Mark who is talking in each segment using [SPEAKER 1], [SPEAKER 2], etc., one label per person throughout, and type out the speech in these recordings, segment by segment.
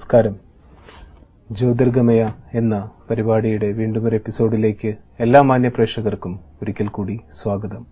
[SPEAKER 1] നമസ്കാരം ജ്യോതിർഗമയ എന്ന പരിപാടിയുടെ വീണ്ടും ഒരു എപ്പിസോഡിലേക്ക് എല്ലാ മാന്യ പ്രേക്ഷകർക്കും ഒരിക്കൽ കൂടി സ്വാഗതം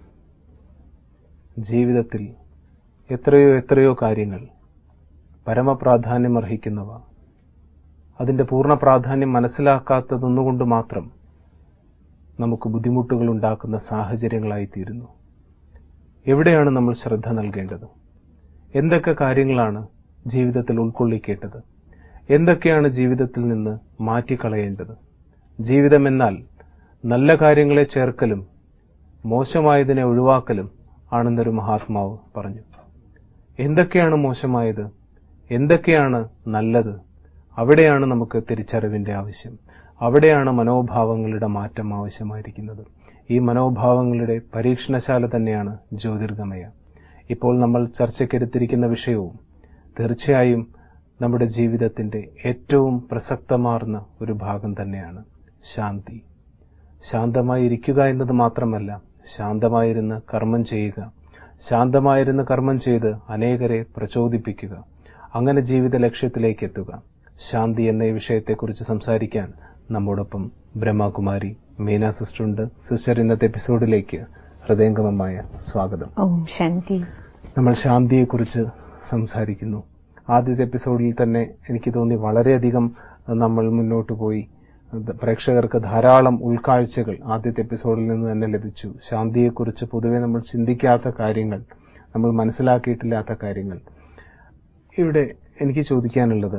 [SPEAKER 1] ജീവിതത്തിൽ എത്രയോ എത്രയോ കാര്യങ്ങൾ പരമപ്രാധാന്യമർഹിക്കുന്നവ അതിന്റെ പൂർണ്ണ പ്രാധാന്യം മനസ്സിലാക്കാത്തതൊന്നുകൊണ്ട് മാത്രം നമുക്ക് ബുദ്ധിമുട്ടുകൾ ഉണ്ടാക്കുന്ന സാഹചര്യങ്ങളായിത്തീരുന്നു എവിടെയാണ് നമ്മൾ ശ്രദ്ധ നൽകേണ്ടത് എന്തൊക്കെ കാര്യങ്ങളാണ് ജീവിതത്തിൽ ഉൾക്കൊള്ളിക്കേണ്ടത് എന്തൊക്കെയാണ് ജീവിതത്തിൽ നിന്ന് മാറ്റിക്കളയേണ്ടത് ജീവിതമെന്നാൽ നല്ല കാര്യങ്ങളെ ചേർക്കലും മോശമായതിനെ ഒഴിവാക്കലും ആണെന്നൊരു മഹാത്മാവ് പറഞ്ഞു എന്തൊക്കെയാണ് മോശമായത് എന്തൊക്കെയാണ് നല്ലത് അവിടെയാണ് നമുക്ക് തിരിച്ചറിവിന്റെ ആവശ്യം അവിടെയാണ് മനോഭാവങ്ങളുടെ മാറ്റം ആവശ്യമായിരിക്കുന്നത് ഈ മനോഭാവങ്ങളുടെ പരീക്ഷണശാല തന്നെയാണ് ജ്യോതിർഗമയ ഇപ്പോൾ നമ്മൾ ചർച്ചയ്ക്കെടുത്തിരിക്കുന്ന വിഷയവും തീർച്ചയായും നമ്മുടെ ജീവിതത്തിന്റെ ഏറ്റവും പ്രസക്തമാർന്ന ഒരു ഭാഗം തന്നെയാണ് ശാന്തി ശാന്തമായി ഇരിക്കുക എന്നത് മാത്രമല്ല ശാന്തമായിരുന്ന് കർമ്മം ചെയ്യുക ശാന്തമായിരുന്ന് കർമ്മം ചെയ്ത് അനേകരെ പ്രചോദിപ്പിക്കുക അങ്ങനെ ജീവിത ലക്ഷ്യത്തിലേക്ക് എത്തുക ശാന്തി എന്ന ഈ വിഷയത്തെക്കുറിച്ച് സംസാരിക്കാൻ നമ്മോടൊപ്പം ബ്രഹ്മകുമാരി മീന സിസ്റ്റർ ഉണ്ട് സിസ്റ്റർ ഇന്നത്തെ എപ്പിസോഡിലേക്ക് ഹൃദയംഗമമായ സ്വാഗതം
[SPEAKER 2] ഓം ശാന്തി
[SPEAKER 1] നമ്മൾ ശാന്തിയെക്കുറിച്ച് സംസാരിക്കുന്നു ആദ്യത്തെ എപ്പിസോഡിൽ തന്നെ എനിക്ക് തോന്നി വളരെയധികം നമ്മൾ മുന്നോട്ട് പോയി പ്രേക്ഷകർക്ക് ധാരാളം ഉൾക്കാഴ്ചകൾ ആദ്യത്തെ എപ്പിസോഡിൽ നിന്ന് തന്നെ ലഭിച്ചു ശാന്തിയെക്കുറിച്ച് പൊതുവെ നമ്മൾ ചിന്തിക്കാത്ത കാര്യങ്ങൾ നമ്മൾ മനസ്സിലാക്കിയിട്ടില്ലാത്ത കാര്യങ്ങൾ ഇവിടെ എനിക്ക് ചോദിക്കാനുള്ളത്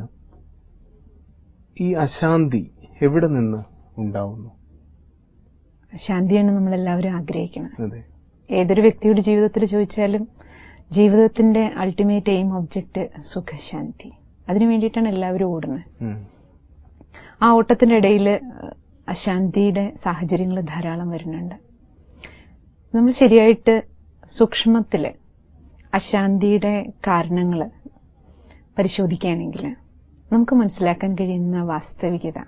[SPEAKER 1] ഈ അശാന്തി എവിടെ നിന്ന് ഉണ്ടാവുന്നു
[SPEAKER 2] ശാന്തിയാണ് നമ്മൾ എല്ലാവരും ആഗ്രഹിക്കുന്നത്
[SPEAKER 1] അതെ
[SPEAKER 2] ഏതൊരു വ്യക്തിയുടെ ജീവിതത്തിൽ ചോദിച്ചാലും ജീവിതത്തിന്റെ അൾട്ടിമേറ്റ് എയിം ഒബ്ജക്റ്റ് സുഖശാന്തി അതിനു വേണ്ടിയിട്ടാണ് എല്ലാവരും ഓടുന്നത്
[SPEAKER 1] ഉം.
[SPEAKER 2] ആ ഓട്ടത്തിന്റെ ഇടയിൽ അശാന്തിയുടെ സാഹചര്യങ്ങൾ ധാരാളം വരുന്നുണ്ട് നമ്മൾ ശരിയായിട്ട് സൂക്ഷ്മത്തില് അശാന്തിയുടെ കാരണങ്ങൾ പരിശോധിക്കുകയാണെങ്കിൽ നമുക്ക് മനസ്സിലാക്കാൻ കഴിയുന്ന വാസ്തവികത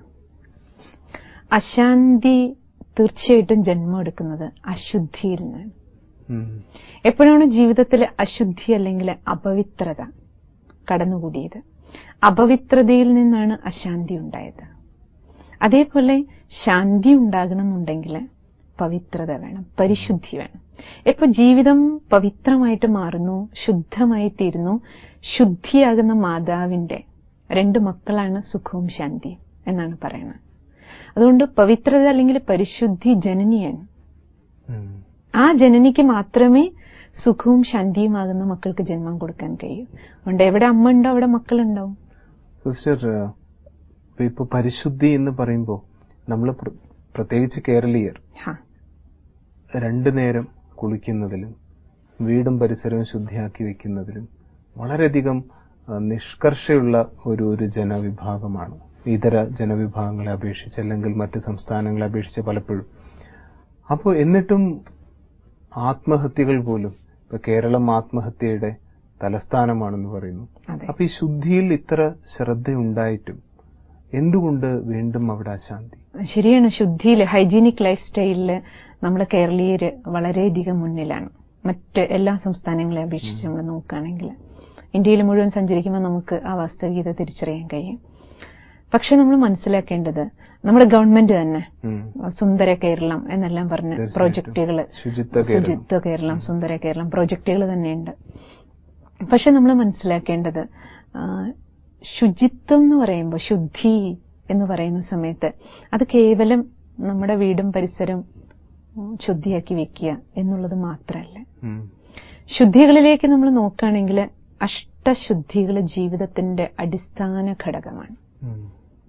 [SPEAKER 2] അശാന്തി തീർച്ചയായിട്ടും ജന്മം എടുക്കുന്നത് അശുദ്ധിയിൽ നിന്നാണ്
[SPEAKER 1] ഉം.
[SPEAKER 2] എപ്പോഴാണ് ജീവിതത്തിൽ അശുദ്ധി അല്ലെങ്കിൽ അപവിത്രത കടന്നുകൂടിയത് അപവിത്രതയിൽ നിന്നാണ് അശാന്തി ഉണ്ടായത് അതേപോലെ ശാന്തി ഉണ്ടാകണമെന്നുണ്ടെങ്കിൽ പവിത്രത വേണം പരിശുദ്ധി വേണം എപ്പോ ജീവിതം പവിത്രമായിട്ട് മാറുന്നു ശുദ്ധമായി തീരുന്നു ശുദ്ധിയാകുന്ന മാതാവിന്റെ രണ്ട് മക്കളാണ് സുഖവും ശാന്തിയും എന്നാണ് പറയുന്നത് അതുകൊണ്ട് പവിത്രത അല്ലെങ്കിൽ പരിശുദ്ധി ജനനിയാണ്
[SPEAKER 1] ഉം.
[SPEAKER 2] ആ ജനനിക്ക് മാത്രമേ സുഖവും ശാന്തിയുമാകുന്ന മക്കൾക്ക് ജന്മം കൊടുക്കാൻ കഴിയൂ അതുകൊണ്ട് എവിടെ അമ്മ ഉണ്ടോ അവിടെ മക്കളുണ്ടാവും
[SPEAKER 1] സിസ്റ്റർ ഇപ്പൊ ഇപ്പൊ പരിശുദ്ധി എന്ന് പറയുമ്പോൾ നമ്മൾ പ്രത്യേകിച്ച് കേരളീയർ
[SPEAKER 2] ഹാ
[SPEAKER 1] രണ്ടു നേരം കുളിക്കുന്നതിലും വീടും പരിസരവും ശുദ്ധിയാക്കി വെക്കുന്നതിലും വളരെയധികം ആ, നിഷ്കർഷയുള്ള ഒരു ഒരു ജനവിഭാഗമാണ് ഇതര ജനവിഭാഗങ്ങളെ അപേക്ഷിച്ച് അല്ലെങ്കിൽ മറ്റ് സംസ്ഥാനങ്ങളെ അപേക്ഷിച്ച് പലപ്പോഴും അപ്പോൾ എന്നിട്ടും ആത്മഹത്യകൾ പോലും ഇപ്പൊ കേരളം ആത്മഹത്യയുടെ തലസ്ഥാനമാണെന്ന് പറയുന്നു
[SPEAKER 2] അതെ
[SPEAKER 1] അപ്പൊ ഈ ശുദ്ധിയിൽ ഇത്ര ശ്രദ്ധയുണ്ടായിട്ടും എന്തുകൊണ്ട് വീണ്ടും അവിടെ അശാന്തി
[SPEAKER 2] ശരിയാണ് ശുദ്ധിയിൽ ഹൈജീനിക് ലൈഫ് സ്റ്റൈലില് നമ്മുടെ കേരളീയര് വളരെയധികം മുന്നിലാണ് മറ്റ് എല്ലാ സംസ്ഥാനങ്ങളെ അപേക്ഷിച്ച് നമ്മൾ നോക്കുകയാണെങ്കിൽ ഇന്ത്യയിൽ മുഴുവൻ സഞ്ചരിക്കുമ്പോൾ നമുക്ക് ആ വാസ്തവികത തിരിച്ചറിയാൻ കഴിയും പക്ഷെ നമ്മൾ മനസ്സിലാക്കേണ്ടത് നമ്മുടെ ഗവൺമെന്റ് തന്നെ
[SPEAKER 1] ഉം.
[SPEAKER 2] സുന്ദര കേരളം എന്നെല്ലാം പറഞ്ഞ്
[SPEAKER 1] തീർച്ചയായിട്ടും.
[SPEAKER 2] പ്രോജക്റ്റുകൾ
[SPEAKER 1] ശുചിത്വ കേരളം
[SPEAKER 2] ശുചിത്വ കേരളം സുന്ദര കേരളം പ്രോജക്റ്റുകൾ തന്നെയുണ്ട് പക്ഷെ നമ്മൾ മനസ്സിലാക്കേണ്ടത് ആ, ശുചിത്വം എന്ന് പറയുമ്പോൾ ശുദ്ധി എന്ന് പറയുന്ന സമയത്ത് അത് കേവലം നമ്മുടെ വീടും പരിസരവും ഉം, ശുദ്ധിയാക്കി വെക്കുക എന്നുള്ളത് മാത്രമല്ല
[SPEAKER 1] ഉം.
[SPEAKER 2] ശുദ്ധികളിലേക്ക് നമ്മൾ നോക്കുകയാണെങ്കിൽ അഷ്ടശുദ്ധികൾ ജീവിതത്തിന്റെ അടിസ്ഥാന ഘടകമാണ്
[SPEAKER 1] ഉം.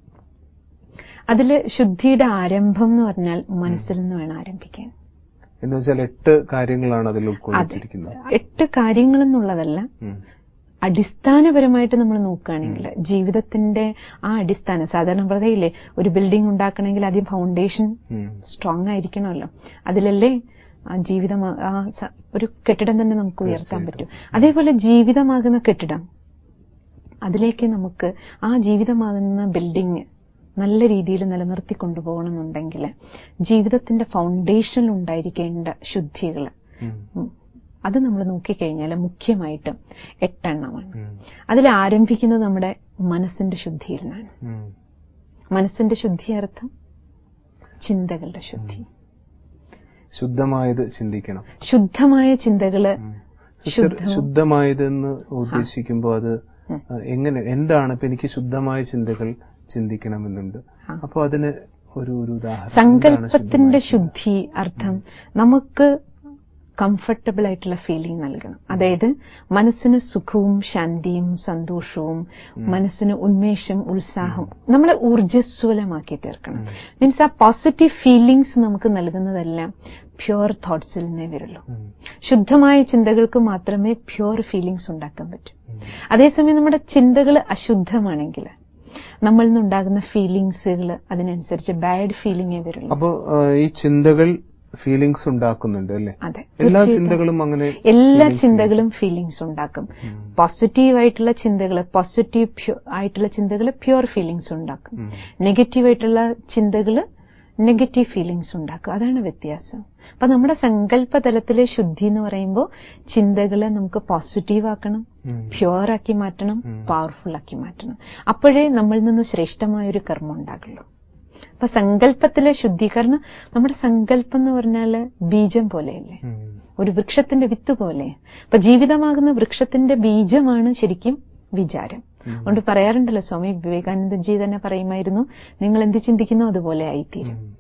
[SPEAKER 2] അതിൽ ശുദ്ധിയുടെ ആരംഭം എന്ന് പറഞ്ഞാൽ മനസ്സിൽ നിന്ന് വേണം ആരംഭിക്കാൻ
[SPEAKER 1] എന്ന് വെച്ചാൽ എട്ട് കാര്യങ്ങളാണ് അതിൽ ഉൾക്കൊള്ളിച്ചിരിക്കുന്നത്
[SPEAKER 2] എട്ട് കാര്യങ്ങൾ എന്നുള്ളതല്ല
[SPEAKER 1] ഉം.
[SPEAKER 2] അടിസ്ഥാനപരമായിട്ട് നമ്മൾ നോക്കുകയാണെങ്കിൽ ജീവിതത്തിന്റെ ആ അടിസ്ഥാനം സാധാരണ പറയില്ലേ ഒരു ബിൽഡിംഗ് ഉണ്ടാക്കണമെങ്കിൽ ആദ്യം ഫൗണ്ടേഷൻ
[SPEAKER 1] ഉം.
[SPEAKER 2] സ്ട്രോങ് ആയിരിക്കണമല്ലോ അതിലല്ലേ ആ ജീവിതം ആ സ- ഒരു കെട്ടിടം തന്നെ നമുക്ക് ഉയർത്താൻ പറ്റും അതേപോലെ ജീവിതമാകുന്ന കെട്ടിടം അതിലേക്ക് നമുക്ക് ആ ജീവിതമാകുന്ന ബിൽഡിംഗ് നല്ല രീതിയിൽ നിലനിർത്തി കൊണ്ടുപോകണമെന്നുണ്ടെങ്കിൽ ജീവിതത്തിന്റെ ഫൗണ്ടേഷനിൽ ഉണ്ടായിരിക്കേണ്ട ശുദ്ധികൾ
[SPEAKER 1] ഉം.
[SPEAKER 2] അത് നമ്മൾ നോക്കിക്കഴിഞ്ഞാൽ മുഖ്യമായിട്ടും എട്ടെണ്ണമാണ്
[SPEAKER 1] ഉം.
[SPEAKER 2] അതിൽ ആരംഭിക്കുന്നത് നമ്മുടെ മനസ്സിന്റെ ശുദ്ധിയിൽ നിന്നാണ്
[SPEAKER 1] ഉം.
[SPEAKER 2] മനസ്സിന്റെ ശുദ്ധി അർത്ഥം ചിന്തകളുടെ ശുദ്ധി
[SPEAKER 1] ശുദ്ധമായത് ചിന്തിക്കണം
[SPEAKER 2] ശുദ്ധമായ ചിന്തകള്
[SPEAKER 1] ഉം. സിസ്റ്റർ,
[SPEAKER 2] ശുദ്ധവും-
[SPEAKER 1] ശുദ്ധമായതെന്ന് ഉദ്ദേശിക്കുമ്പോൾ അത്
[SPEAKER 2] ഉം.
[SPEAKER 1] ആ, എങ്ങനെ എന്താണ് ഇപ്പൊ എനിക്ക് ശുദ്ധമായ ചിന്തകൾ ചിന്തിക്കണമെന്നുണ്ട്
[SPEAKER 2] ആ.
[SPEAKER 1] അപ്പൊ അതിന് ഒരു ഒരു ഉദാഹരണം എന്താണ്
[SPEAKER 2] സങ്കല്പത്തിന്റെ
[SPEAKER 1] ശുദ്ധമായ ചിന്ത?
[SPEAKER 2] ശുദ്ധി അർത്ഥം നമുക്ക് കംഫർട്ടബിൾ ആയിട്ടുള്ള ഫീലിംഗ് നൽകണം അതായത് മനസ്സിന് സുഖവും ശാന്തിയും സന്തോഷവും മനസ്സിന് ഉന്മേഷം ഉത്സാഹം നമ്മളെ ഊർജ്ജസ്വലമാക്കി തീർക്കണം മീൻസ് ആ പോസിറ്റീവ് ഫീലിംഗ്സ് നമുക്ക് നൽകുന്നതെല്ലാം പ്യുവർ തോട്ട്സിൽ നിന്നേ വരുള്ളൂ
[SPEAKER 1] ഉം.
[SPEAKER 2] ശുദ്ധമായ ചിന്തകൾക്ക് മാത്രമേ പ്യുവർ ഫീലിംഗ്സ് ഉണ്ടാക്കാൻ പറ്റൂ
[SPEAKER 1] ഉം.
[SPEAKER 2] അതേസമയം നമ്മുടെ ചിന്തകൾ അശുദ്ധമാണെങ്കിൽ നമ്മളിൽ നിന്നുണ്ടാകുന്ന ഫീലിങ്സുകൾ അതിനനുസരിച്ച് ബാഡ് ഫീലിംഗേ വരുള്ളൂ
[SPEAKER 1] അപ്പോ ആ, ഈ ചിന്തകൾ ഫീലിങ്സ് ഉണ്ടാക്കുന്നുണ്ട് അല്ലേ
[SPEAKER 2] അതെ
[SPEAKER 1] എല്ലാ
[SPEAKER 2] തീർച്ചയായിട്ടും.
[SPEAKER 1] ചിന്തകളും അങ്ങനെ
[SPEAKER 2] എല്ലാ
[SPEAKER 1] feelings
[SPEAKER 2] ചിന്തകളും ഫീലിങ്സ് ഉണ്ടാക്കും പോസിറ്റീവ് ആയിട്ടുള്ള ചിന്തകൾ പോസിറ്റീവ് ആയിട്ടുള്ള ചിന്തകൾ പ്യുവർ ഫീലിങ്സ് ഉണ്ടാക്കും
[SPEAKER 1] ഉം.
[SPEAKER 2] നെഗറ്റീവ് ആയിട്ടുള്ള ചിന്തകൾ നെഗറ്റീവ് ഫീലിങ്സ് ഉണ്ടാക്കും അതാണ് വ്യത്യാസം അപ്പൊ നമ്മുടെ സങ്കല്പ തലത്തിലെ ശുദ്ധി എന്ന് പറയുമ്പോൾ ചിന്തകളെ നമുക്ക് പോസിറ്റീവ് ആക്കണം
[SPEAKER 1] ഉം.
[SPEAKER 2] പ്യുവർ ആക്കി മാറ്റണം
[SPEAKER 1] ഉം.
[SPEAKER 2] പവർഫുൾ ആക്കി മാറ്റണം അപ്പോഴേ നമ്മളിൽ നിന്ന് ശ്രേഷ്ഠമായ ഒരു കർമ്മം ഉണ്ടാകുള്ളൂ അപ്പൊ സങ്കല്പത്തിലെ ശുദ്ധീകരണം നമ്മുടെ സങ്കല്പം എന്ന് പറഞ്ഞാല് ബീജം പോലെയല്ലേ
[SPEAKER 1] ഉം.
[SPEAKER 2] ഒരു വൃക്ഷത്തിന്റെ വിത്ത് പോലെ അപ്പൊ ജീവിതമാകുന്ന വൃക്ഷത്തിന്റെ ബീജമാണ് ശരിക്കും വിചാരം അതുകൊണ്ട് പറയാറുണ്ടല്ലോ സ്വാമി വിവേകാനന്ദജി തന്നെ പറയുമായിരുന്നു നിങ്ങൾ എന്ത് ചിന്തിക്കുന്നോ അതുപോലെ ആയിത്തീരും
[SPEAKER 1] ഉം.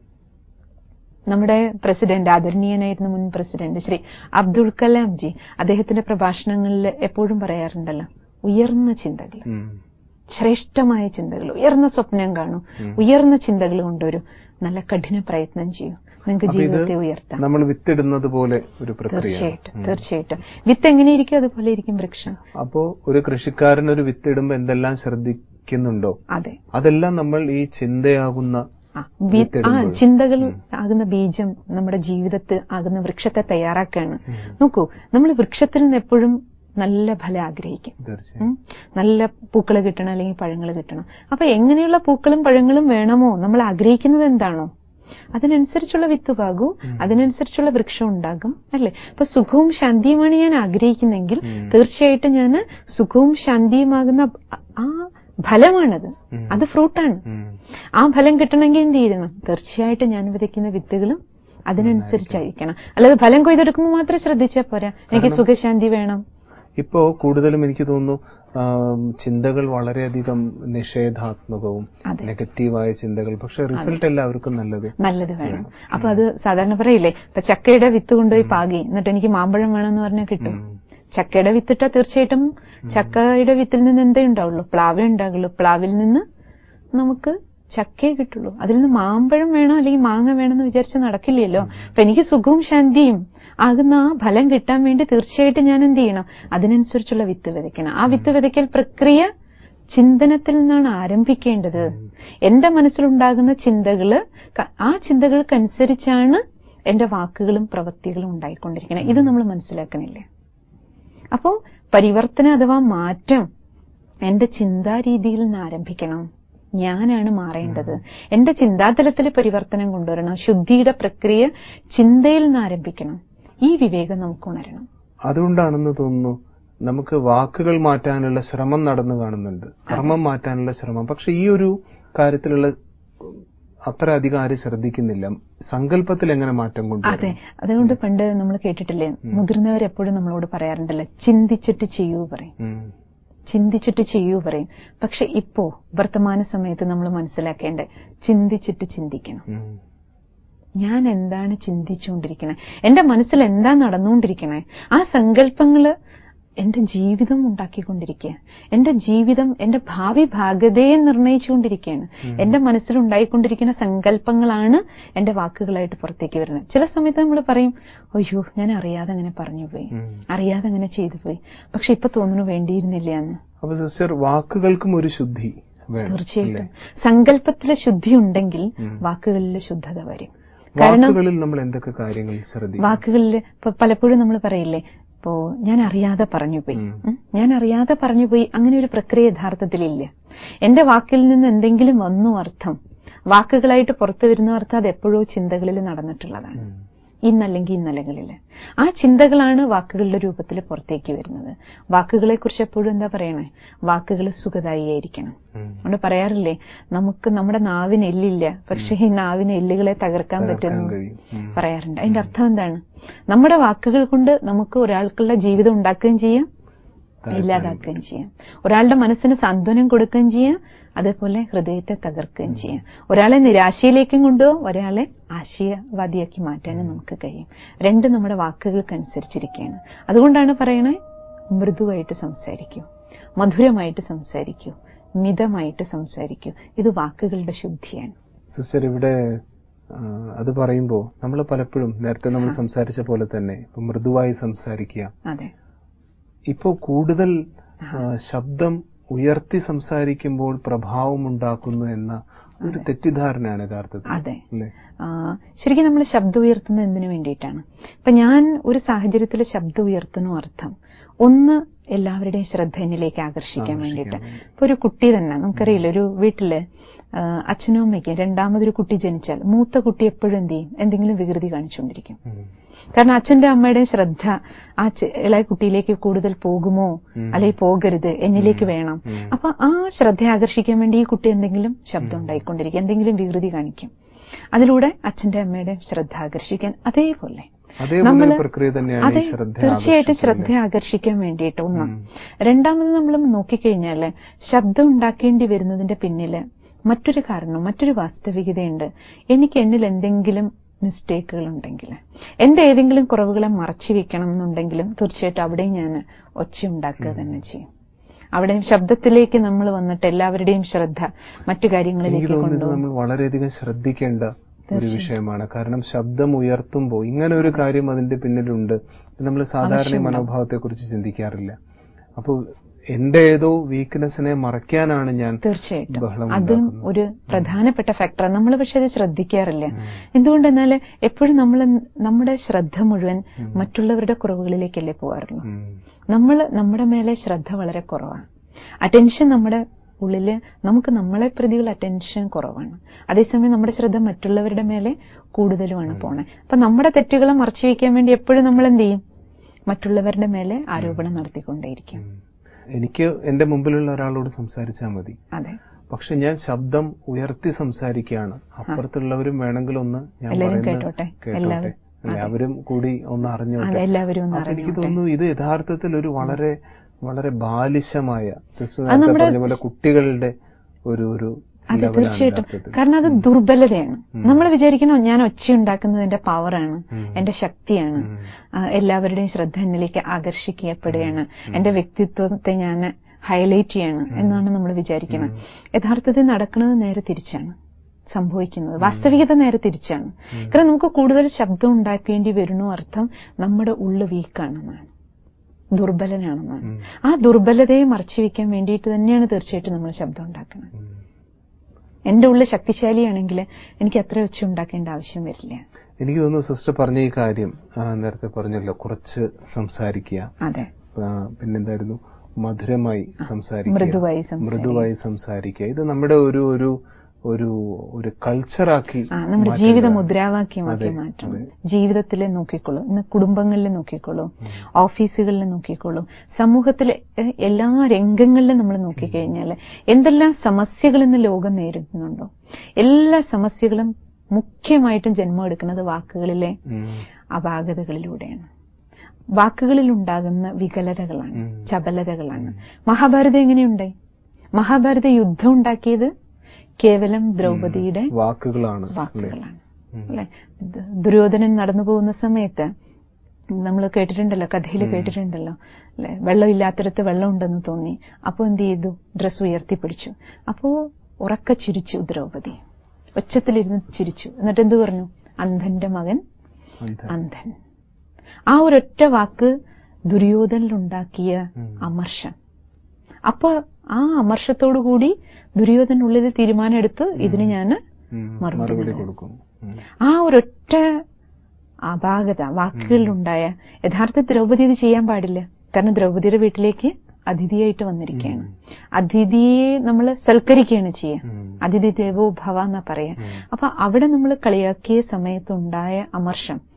[SPEAKER 2] നമ്മുടെ പ്രസിഡന്റ് ആദരണീയനായിരുന്ന മുൻ പ്രസിഡന്റ് ശ്രീ അബ്ദുൾ കലാം ജി അദ്ദേഹത്തിന്റെ പ്രഭാഷണങ്ങളിൽ എപ്പോഴും പറയാറുണ്ടല്ലോ ഉയർന്ന ചിന്തകൾ
[SPEAKER 1] ഉം.
[SPEAKER 2] ശ്രേഷ്ഠമായ ചിന്തകൾ ഉയർന്ന സ്വപ്നം കാണൂ ഉയർന്ന ചിന്തകൾ കൊണ്ടുവരൂ നല്ല കഠിന പ്രയത്നം ചെയ്യൂ നിങ്ങൾക്ക്
[SPEAKER 1] അപ്പൊ ഇത്
[SPEAKER 2] ജീവിതത്തെ ഉയർത്താം
[SPEAKER 1] നമ്മൾ വിത്തിടുന്നത് പോലെ ഒരു പ്രക്രിയ
[SPEAKER 2] തീർച്ചയായിട്ടും തീർച്ചയായിട്ടും വിത്ത് എങ്ങനെയിരിക്കും അതുപോലെ ഇരിക്കും വൃക്ഷം
[SPEAKER 1] അപ്പോ ഒരു കൃഷിക്കാരൻ ഒരു വിത്തിടുമ്പോ എന്തെല്ലാം ശ്രദ്ധിക്കുന്നുണ്ടോ
[SPEAKER 2] അതെ
[SPEAKER 1] അതെല്ലാം നമ്മൾ ഈ ചിന്തയാകുന്ന
[SPEAKER 2] ആ, ബി- ആ
[SPEAKER 1] വിത്തിടുമ്പോൾ.
[SPEAKER 2] ചിന്തകൾ ആകുന്ന ബീജം നമ്മുടെ ജീവിതത്തിൽ ആകുന്ന വൃക്ഷത്തെ തയ്യാറാക്കുകയാണ് നോക്കൂ നമ്മൾ വൃക്ഷത്തിൽ നിന്ന് എപ്പോഴും നല്ല ഫലം ആഗ്രഹിക്കും
[SPEAKER 1] തീർച്ചയായും
[SPEAKER 2] ഉം. നല്ല പൂക്കൾ കിട്ടണം അല്ലെങ്കിൽ പഴങ്ങൾ കിട്ടണം അപ്പൊ എങ്ങനെയുള്ള പൂക്കളും പഴങ്ങളും വേണമോ നമ്മൾ ആഗ്രഹിക്കുന്നത് എന്താണോ അതിനനുസരിച്ചുള്ള വിത്ത് പാകൂ അതിനനുസരിച്ചുള്ള വൃക്ഷം ഉണ്ടാകും അല്ലെ അപ്പൊ സുഖവും ശാന്തിയുമാണ് ഞാൻ ആഗ്രഹിക്കുന്നെങ്കിൽ തീർച്ചയായിട്ടും ഞാൻ സുഖവും ശാന്തിയുമാകുന്ന ആ ഫലമാണത്
[SPEAKER 1] ഉം.
[SPEAKER 2] അത് ഫ്രൂട്ടാണ്
[SPEAKER 1] ഉം.
[SPEAKER 2] ആ ഫലം കിട്ടണമെങ്കിൽ എന്ത് ചെയ്യണം തീർച്ചയായിട്ടും ഞാൻ വിതയ്ക്കുന്ന വിത്തുകളും അതിനനുസരിച്ചായിരിക്കണം അല്ലാതെ ഫലം കൊയ്തെടുക്കുമ്പോൾ മാത്രം ശ്രദ്ധിച്ചാൽ പോരാ എനിക്ക് സുഖശാന്തി വേണം
[SPEAKER 1] ഇപ്പോ കൂടുതലും എനിക്ക് തോന്നുന്നു ആം, ചിന്തകൾ വളരെയധികം നിഷേധാത്മകവും
[SPEAKER 2] അതെ.
[SPEAKER 1] നെഗറ്റീവായ ചിന്തകൾ പക്ഷെ റിസൾട്ട് എല്ലാവർക്കും നല്ലത്
[SPEAKER 2] നല്ലത് വേണം അപ്പൊ അത് സാധാരണ പറയില്ലേ ഇപ്പൊ ചക്കയുടെ വിത്ത് കൊണ്ടുപോയി പാകി എന്നിട്ട് എനിക്ക് മാമ്പഴം വേണമെന്ന് പറഞ്ഞാൽ കിട്ടും
[SPEAKER 1] ഉം.
[SPEAKER 2] ചക്കയുടെ വിത്തിട്ടാ തീർച്ചയായിട്ടും ചക്കയുടെ വിത്തിൽ നിന്ന് എന്തേ ഉണ്ടാവുള്ളൂ പ്ലാവേ ഉണ്ടാകുള്ളൂ പ്ലാവിൽ നിന്ന് നമുക്ക് ചക്കയെ കിട്ടുള്ളൂ അതിൽ നിന്ന് മാമ്പഴം വേണോ അല്ലെങ്കിൽ മാങ്ങ വേണമെന്ന് വിചാരിച്ച് നടക്കില്ലല്ലോ അപ്പൊ എനിക്ക് സുഖവും ശാന്തിയും ആകുന്ന ആ ഫലം കിട്ടാൻ വേണ്ടി തീർച്ചയായിട്ടും ഞാൻ എന്ത് ചെയ്യണം അതിനനുസരിച്ചുള്ള വിത്ത് വിതയ്ക്കണം ആ വിത്ത് വിതയ്ക്കൽ പ്രക്രിയ ചിന്തനത്തിൽ നിന്നാണ് ആരംഭിക്കേണ്ടത് എന്റെ മനസ്സിലുണ്ടാകുന്ന ചിന്തകള് ക- ആ ചിന്തകൾക്കനുസരിച്ചാണ് എന്റെ വാക്കുകളും പ്രവൃത്തികളും ഉണ്ടായിക്കൊണ്ടിരിക്കുന്നത് ഇത് നമ്മൾ മനസ്സിലാക്കണില്ലേ അപ്പോ പരിവർത്തനം അഥവാ മാറ്റം എന്റെ ചിന്താരീതിയിൽ നിന്ന് ആരംഭിക്കണം ഞാനാണ് മാറേണ്ടത് എന്റെ ചിന്താതലത്തിൽ പരിവർത്തനം കൊണ്ടുവരണം ശുദ്ധിയുടെ പ്രക്രിയ ചിന്തയിൽ നിന്ന് ആരംഭിക്കണം ഈ വിവേകം നമുക്ക് ഉണരണം
[SPEAKER 1] അതുകൊണ്ടാണെന്ന് തോന്നുന്നു നമുക്ക് വാക്കുകൾ മാറ്റാനുള്ള ശ്രമം നടന്നു കാണുന്നുണ്ട് കർമ്മം മാറ്റാനുള്ള ശ്രമം പക്ഷെ ഈ ഒരു കാര്യത്തിലുള്ള അത്ര അധികം ആരും ശ്രദ്ധിക്കുന്നില്ല സങ്കല്പത്തിൽ എങ്ങനെ മാറ്റം
[SPEAKER 2] അതെ
[SPEAKER 1] കൊണ്ടുവരും
[SPEAKER 2] അതുകൊണ്ട് പണ്ട് നമ്മൾ കേട്ടിട്ടില്ലേ മുതിർന്നവരെപ്പോഴും നമ്മളോട് പറയാറുണ്ടല്ലോ ചിന്തിച്ചിട്ട് ചെയ്യൂ പറയും
[SPEAKER 1] ഉം.
[SPEAKER 2] ചിന്തിച്ചിട്ട് ചെയ്യൂ പറയും പക്ഷെ ഇപ്പോ വർത്തമാന സമയത്ത് നമ്മൾ മനസ്സിലാക്കേണ്ടത് ചിന്തിച്ചിട്ട് ചിന്തിക്കണം
[SPEAKER 1] ഉം.
[SPEAKER 2] ഞാൻ എന്താണ് ചിന്തിച്ചുകൊണ്ടിരിക്കണേ എന്റെ മനസ്സിൽ എന്താ നടന്നുകൊണ്ടിരിക്കണേ ആ സങ്കല്പങ്ങള് എന്റെ ജീവിതം ഉണ്ടാക്കിക്കൊണ്ടിരിക്കുക എന്റെ ജീവിതം എന്റെ ഭാവി ഭാഗതയെ നിർണയിച്ചുകൊണ്ടിരിക്കുകയാണ് എന്റെ മനസ്സിൽ ഉണ്ടായിക്കൊണ്ടിരിക്കുന്ന സങ്കല്പങ്ങളാണ് എന്റെ വാക്കുകളായിട്ട് പുറത്തേക്ക് വരുന്നത് ചില സമയത്ത് നമ്മൾ പറയും അയ്യോ ഞാൻ അറിയാതെ അങ്ങനെ പറഞ്ഞു പോയി
[SPEAKER 1] ഉം.
[SPEAKER 2] അറിയാതെ അങ്ങനെ ചെയ്തു പോയി പക്ഷെ ഇപ്പൊ തോന്നുന്നു വേണ്ടിയിരുന്നില്ല എന്ന്
[SPEAKER 1] അപ്പൊ സിസ്റ്റർ വാക്കുകൾക്കും ഒരു ശുദ്ധി വേണം
[SPEAKER 2] തീർച്ചയായിട്ടും
[SPEAKER 1] അല്ലേ?
[SPEAKER 2] സങ്കല്പത്തിലെ ശുദ്ധി ഉണ്ടെങ്കിൽ
[SPEAKER 1] ഉം.
[SPEAKER 2] വാക്കുകളിൽ ശുദ്ധത വരും കാരണം
[SPEAKER 1] വാക്കുകളിൽ നമ്മൾ എന്തൊക്കെ കാര്യങ്ങൾ ശ്രദ്ധിക്കും
[SPEAKER 2] വാക്കുകളിൽ ഇപ്പൊ പലപ്പോഴും നമ്മൾ പറയില്ലേ ഇപ്പോ ഞാൻ അറിയാതെ പറഞ്ഞു പോയി
[SPEAKER 1] ഉം.
[SPEAKER 2] ഉം, ഞാൻ അറിയാതെ പറഞ്ഞു പോയി അങ്ങനെ ഒരു പ്രക്രിയ യഥാർത്ഥത്തിലില്ല എന്റെ വാക്കിൽ നിന്ന് എന്തെങ്കിലും വന്നു അർത്ഥം വാക്കുകളായിട്ട് പുറത്തു വരുന്ന അർത്ഥം അത് എപ്പോഴോ ചിന്തകളിൽ നടന്നിട്ടുള്ളതാണ്
[SPEAKER 1] ഉം.
[SPEAKER 2] ഇന്നല്ലെങ്കിൽ ഇന്നലകളിൽ ആ ചിന്തകളാണ് വാക്കുകളുടെ രൂപത്തിൽ പുറത്തേക്ക് വരുന്നത് വാക്കുകളെ കുറിച്ച് എപ്പോഴും എന്താ പറയണേ വാക്കുകൾ സുഖദായിയായിരിക്കണം
[SPEAKER 1] ഉം.
[SPEAKER 2] അതുകൊണ്ട് പറയാറില്ലേ നമുക്ക് നമ്മുടെ നാവിന് എല്ലില്ല പക്ഷെ ഈ നാവിന് എല്ലുകളെ തകർക്കാൻ
[SPEAKER 1] തകർക്കാൻ
[SPEAKER 2] പറ്റുന്നു
[SPEAKER 1] കഴിയും. ഉം.
[SPEAKER 2] പറയാറുണ്ട് അതിന്റെ അർത്ഥം എന്താണ് നമ്മുടെ വാക്കുകൾ കൊണ്ട് നമുക്ക് ഒരാൾക്കുള്ള ജീവിതം ഉണ്ടാക്കുകയും ചെയ്യാം ഇല്ലാതാക്കുകയും ചെയ്യാം ഒരാളുടെ മനസ്സിന് സാന്ത്വനം കൊടുക്കുകയും ചെയ്യാം അതേപോലെ ഹൃദയത്തെ തകർക്കുകയും ചെയ്യാം ഒരാളെ നിരാശയിലേക്കും കൊണ്ടുപോകും ഒരാളെ ആശയവാദിയാക്കി മാറ്റാനും നമുക്ക് കഴിയും രണ്ടും നമ്മുടെ വാക്കുകൾക്കനുസരിച്ചിരിക്കുകയാണ് അതുകൊണ്ടാണ് പറയണേ മൃദുവായിട്ട് സംസാരിക്കൂ മധുരമായിട്ട് സംസാരിക്കൂ മിതമായിട്ട് സംസാരിക്കൂ ഇത് വാക്കുകളുടെ ശുദ്ധിയാണ്
[SPEAKER 1] സിസ്റ്റർ ഇവിടെ ആ, അത് പറയുമ്പോൾ നമ്മൾ പലപ്പോഴും നേരത്തെ നമ്മൾ സംസാരിച്ച പോലെ തന്നെ ഇപ്പൊ മൃദുവായി സംസാരിക്കുക
[SPEAKER 2] അതെ
[SPEAKER 1] ഇപ്പോൾ കൂടുതൽ ആ, ശബ്ദം ഉയർത്തി സംസാരിക്കുമ്പോൾ പ്രഭാവം ഉണ്ടാക്കുന്നു എന്ന ഒരു തെറ്റിദ്ധാരണയാണ് യഥാർത്ഥത്തിൽ
[SPEAKER 2] അതെ
[SPEAKER 1] അല്ലേ
[SPEAKER 2] ആ, ശരിക്കും നമ്മൾ ശബ്ദം ഉയർത്തുന്നത് എന്തിനു വേണ്ടിയിട്ടാണ് ഇപ്പൊ ഞാൻ ഒരു സാഹചര്യത്തിൽ ശബ്ദം ഉയർത്തുന്നു അർത്ഥം ഒന്ന് എല്ലാവരുടെയും ശ്രദ്ധ എന്നിലേക്ക് ആകർഷിക്കാൻ വേണ്ടിയിട്ട് ഇപ്പൊ ഒരു കുട്ടി തന്നെ നമുക്കറിയില്ല ഒരു വീട്ടില് ആ, അച്ഛനും അമ്മയ്ക്കും രണ്ടാമതൊരു കുട്ടി ജനിച്ചാൽ മൂത്ത കുട്ടി എപ്പോഴും എന്ത് ചെയ്യും എന്തെങ്കിലും വികൃതി കാണിച്ചുകൊണ്ടിരിക്കും
[SPEAKER 1] ഉം.
[SPEAKER 2] കാരണം അച്ഛന്റെ അമ്മയുടെയും ശ്രദ്ധ ആ ചെ- ഇളയ കുട്ടിയിലേക്ക് കൂടുതൽ പോകുമോ അല്ലെങ്കിൽ പോകരുത് എന്നിലേക്ക് വേണം അപ്പൊ ആ ശ്രദ്ധ ആകർഷിക്കാൻ വേണ്ടി ഈ കുട്ടി എന്തെങ്കിലും ശബ്ദം ഉണ്ടായിക്കൊണ്ടിരിക്കും എന്തെങ്കിലും വികൃതി കാണിക്കും അതിലൂടെ അച്ഛന്റെ അമ്മയുടെയും ശ്രദ്ധ ആകർഷിക്കാൻ അതേപോലെ
[SPEAKER 1] അതേപോലെ
[SPEAKER 2] നമ്മള്
[SPEAKER 1] ഒരു പ്രക്രിയ തന്നെയാണ്
[SPEAKER 2] അതെ
[SPEAKER 1] ഈ ശ്രദ്ധ
[SPEAKER 2] തീർച്ചയായിട്ടും
[SPEAKER 1] ആകർഷിക്കുന്നത്.
[SPEAKER 2] ശ്രദ്ധ ആകർഷിക്കാൻ വേണ്ടിയിട്ട് ഒന്ന് രണ്ടാമത് നമ്മൾ നോക്കിക്കഴിഞ്ഞാല് ശബ്ദം ഉണ്ടാക്കേണ്ടി വരുന്നതിന്റെ പിന്നില് മറ്റൊരു കാരണം മറ്റൊരു വാസ്തവികതയുണ്ട് എനിക്ക് എന്നിൽ എന്തെങ്കിലും മിസ്റ്റേക്കുകൾ ഉണ്ടെങ്കിൽ എന്റെ ഏതെങ്കിലും കുറവുകളെ മറച്ചു വെക്കണം എന്നുണ്ടെങ്കിലും തീർച്ചയായിട്ടും അവിടെയും ഞാൻ ഒച്ച ഉണ്ടാക്കുക തന്നെ ചെയ്യും അവിടെയും ശബ്ദത്തിലേക്ക് നമ്മൾ വന്നിട്ട് എല്ലാവരുടെയും ശ്രദ്ധ മറ്റു
[SPEAKER 1] എനിക്ക്
[SPEAKER 2] കാര്യങ്ങളിലേക്ക്
[SPEAKER 1] തോന്നുന്നു ഇത്
[SPEAKER 2] കൊണ്ടുപോകും
[SPEAKER 1] നമ്മൾ വളരെയധികം ശ്രദ്ധിക്കേണ്ട ഒരു വിഷയമാണ് കാരണം ശബ്ദം ഉയർത്തുമ്പോൾ ഇങ്ങനെ ഒരു കാര്യം അതിന്റെ പിന്നിലുണ്ട് നമ്മൾ സാധാരണ ഈ മനോഭാവത്തെ കുറിച്ച് ചിന്തിക്കാറില്ല അപ്പോൾ എന്റെ ഏതോ വീക്ക്നെസ്സിനെ മറയ്ക്കാനാണ് ഞാൻ
[SPEAKER 2] തീർച്ചയായിട്ടും
[SPEAKER 1] ബഹളം
[SPEAKER 2] അതും
[SPEAKER 1] ഉണ്ടാക്കുന്നത്.
[SPEAKER 2] ഒരു പ്രധാനപ്പെട്ട ഫാക്ടറാണ് നമ്മൾ പക്ഷെ അത് ശ്രദ്ധിക്കാറില്ല എന്തുകൊണ്ടെന്നാൽ എപ്പോഴും നമ്മൾ നമ്മുടെ ശ്രദ്ധ മുഴുവൻ മറ്റുള്ളവരുടെ കുറവുകളിലേക്കല്ലേ പോകാറുള്ളൂ
[SPEAKER 1] ഉം.
[SPEAKER 2] നമ്മൾ നമ്മുടെ മേലെ ശ്രദ്ധ വളരെ കുറവാണ് അറ്റൻഷൻ നമ്മുടെ ഉള്ളില് നമുക്ക് നമ്മളെ പ്രതിയുള്ള അറ്റൻഷൻ കുറവാണ് അതേസമയം നമ്മുടെ ശ്രദ്ധ മറ്റുള്ളവരുടെ മേലെ കൂടുതലുമാണ് പോണേ അപ്പൊ നമ്മുടെ തെറ്റുകളെ മറച്ചു വയ്ക്കാൻ വേണ്ടി എപ്പോഴും നമ്മൾ എന്ത് ചെയ്യും മറ്റുള്ളവരുടെ മേലെ ആരോപണം നടത്തിക്കൊണ്ടേയിരിക്കും
[SPEAKER 1] ഉം. എനിക്ക് എന്റെ മുമ്പിലുള്ള ഒരാളോട് സംസാരിച്ചാൽ മതി
[SPEAKER 2] അതെ
[SPEAKER 1] പക്ഷെ ഞാൻ ശബ്ദം ഉയർത്തി സംസാരിക്കുകയാണ് അപ്പുറത്തുള്ളവരും വേണമെങ്കിൽ ഒന്ന് ഞാൻ
[SPEAKER 2] എല്ലാവരും
[SPEAKER 1] പറയുന്നത്
[SPEAKER 2] കേട്ടോട്ടെ.
[SPEAKER 1] കേട്ടോട്ടെ
[SPEAKER 2] എല്ലാവരും.
[SPEAKER 1] അല്ലെ അവരും കൂടി ഒന്ന് അറിഞ്ഞോട്ടെ
[SPEAKER 2] അതെ എല്ലാവരും ഒന്ന്
[SPEAKER 1] അപ്പൊ എനിക്ക്
[SPEAKER 2] അറിഞ്ഞോട്ടെ
[SPEAKER 1] തോന്നുന്നു ഇത് യഥാർത്ഥത്തിൽ ഒരു വളരെ വളരെ ബാലിശമായ സിസ്റ്റർ
[SPEAKER 2] അത്
[SPEAKER 1] നേരത്തെ
[SPEAKER 2] നമ്മുടെ
[SPEAKER 1] പറഞ്ഞ പോലെ കുട്ടികളുടെ ഒരു ഒരു
[SPEAKER 2] അതെ
[SPEAKER 1] ലെവലാണ്
[SPEAKER 2] തീർച്ചയായിട്ടും
[SPEAKER 1] യഥാർത്ഥത്തിൽ.
[SPEAKER 2] കാരണം അത് ദുർബലതയാണ് നമ്മൾ വിചാരിക്കണം ഞാൻ ഒച്ച ഉണ്ടാക്കുന്നതിന്റെ പവറാണ് എന്റെ ശക്തിയാണ്
[SPEAKER 1] ഉം.
[SPEAKER 2] ആ, എല്ലാവരുടെയും ശ്രദ്ധ എന്നിലേക്ക് ആകർഷിക്കപ്പെടുകയാണ് എന്റെ വ്യക്തിത്വത്തെ ഞാൻ ഹൈലൈറ്റ് ചെയ്യാണ് എന്നാണ് നമ്മൾ വിചാരിക്കുന്നത് യഥാർത്ഥത്തിൽ നടക്കുന്നത് നേരെ തിരിച്ചാണ് സംഭവിക്കുന്നത് വാസ്തവികത നേരെ തിരിച്ചാണ് കാരണം നമുക്ക് കൂടുതൽ ശബ്ദം ഉണ്ടാക്കേണ്ടി വരുന്നു അർത്ഥം നമ്മുടെ ഉള്ളു വീക്കാണെന്നാണ് ദുർബലനാണെന്നാണ്
[SPEAKER 1] ഉം.
[SPEAKER 2] ആ ദുർബലതയെ മറച്ചു വെക്കാൻ വേണ്ടിയിട്ട് തന്നെയാണ് തീർച്ചയായിട്ടും നമ്മൾ ശബ്ദം ഉണ്ടാക്കുന്നത്
[SPEAKER 1] ഉം.
[SPEAKER 2] എന്റെ ഉള്ളിൽ ശക്തിശാലിയാണെങ്കിൽ എനിക്ക് അത്ര വെച്ച് ഉണ്ടാക്കേണ്ട ആവശ്യം വരില്ല
[SPEAKER 1] എനിക്ക് തോന്നുന്നു സിസ്റ്റർ പറഞ്ഞ ഈ കാര്യം ആ, നേരത്തെ പറഞ്ഞല്ലോ കുറച്ച് സംസാരിക്കുക
[SPEAKER 2] അതെ
[SPEAKER 1] ആ, പിന്നെന്തായിരുന്നു മധുരമായി സംസാരിക്കുക
[SPEAKER 2] മൃദുവായി സംസാരിക്കുക.
[SPEAKER 1] മൃദുവായി സംസാരിക്കുക ഇത് നമ്മുടെ ഒരു ഒരു ഒരു ഒരു കൾച്ചറാക്കി
[SPEAKER 2] ആ നമ്മുടെ
[SPEAKER 1] മാറ്റേണ്ടതാണ്.
[SPEAKER 2] ജീവിത മുദ്രാവാക്യമാക്കി
[SPEAKER 1] അതെ,
[SPEAKER 2] മാറ്റണം
[SPEAKER 1] അതെ.
[SPEAKER 2] ജീവിതത്തിൽ നോക്കിക്കോളൂ ഇന്ന് കുടുംബങ്ങളിൽ നോക്കിക്കോളൂ ഓഫീസുകളിൽ നോക്കിക്കോളൂ സമൂഹത്തിലെ എ- എല്ലാ രംഗങ്ങളിലും നമ്മൾ നോക്കിക്കഴിഞ്ഞാൽ എന്തെല്ലാം സമസ്യകൾ ഇന്ന് ലോകം നേരിടുന്നുണ്ടോ എല്ലാ സമസ്യകളും മുഖ്യമായിട്ടും ജന്മം എടുക്കുന്നത് വാക്കുകളിലെ
[SPEAKER 1] ഉം.
[SPEAKER 2] അപാകതകളിലൂടെയാണ് വാക്കുകളിൽ ഉണ്ടാകുന്ന വികലതകളാണ്
[SPEAKER 1] ഉം.
[SPEAKER 2] ചപലതകളാണ് മഹാഭാരതം എങ്ങനെയുണ്ടായി മഹാഭാരത യുദ്ധം ഉണ്ടാക്കിയത് കേവലം ദ്രൗപദിയുടെ
[SPEAKER 1] വാക്കുകളാണ് അല്ലേ?
[SPEAKER 2] വാക്കുകളാണ്
[SPEAKER 1] ഉം.
[SPEAKER 2] അല്ലെ ദ- ദുര്യോധനൻ നടന്നു പോകുന്ന സമയത്ത് നമ്മൾ കേട്ടിട്ടുണ്ടല്ലോ കഥയിൽ കേട്ടിട്ടുണ്ടല്ലോ അല്ലെ വെള്ളമില്ലാത്തിടത്ത് വെള്ളം ഉണ്ടെന്ന് തോന്നി അപ്പോൾ എന്ത് ചെയ്തു ഡ്രസ് ഉയർത്തിപ്പിടിച്ചു അപ്പോ ഉറക്ക ചിരിച്ചു ദ്രൗപദി ഒച്ചത്തിലിരുന്ന് ചിരിച്ചു എന്നിട്ട് എന്ത് പറഞ്ഞു അന്ധന്റെ മകൻ
[SPEAKER 1] അന്ധൻ.
[SPEAKER 2] അന്ധൻ ആ ഒരൊറ്റ വാക്ക് ദുര്യോധനിലുണ്ടാക്കിയ
[SPEAKER 1] ഉം.
[SPEAKER 2] അമർഷം അപ്പൊ ആ അമർഷത്തോടു കൂടി ദുര്യോധനുള്ളിൽ തീരുമാനമെടുത്ത് ഇതിന് ഞാൻ
[SPEAKER 1] ഉം.
[SPEAKER 2] മറുപടി
[SPEAKER 1] മറുപടി
[SPEAKER 2] നൽകും.
[SPEAKER 1] കൊടുക്കും ഉം.
[SPEAKER 2] ആ ഒരൊറ്റ അപാകത വാക്കുകളിലുണ്ടായ യഥാർത്ഥ ദ്രൗപദി ഇത് ചെയ്യാൻ പാടില്ല കാരണം ദ്രൗപദിയുടെ വീട്ടിലേക്ക് അതിഥിയായിട്ട് വന്നിരിക്കുകയാണ് അതിഥിയെ നമ്മൾ സൽക്കരിക്കുകയാണ് ചെയ്യുക
[SPEAKER 1] ഉം.
[SPEAKER 2] അതിഥി ദേവോ ഭവ എന്നാ പറയാ അപ്പൊ അവിടെ നമ്മൾ കളിയാക്കിയ സമയത്തുണ്ടായ അമർഷം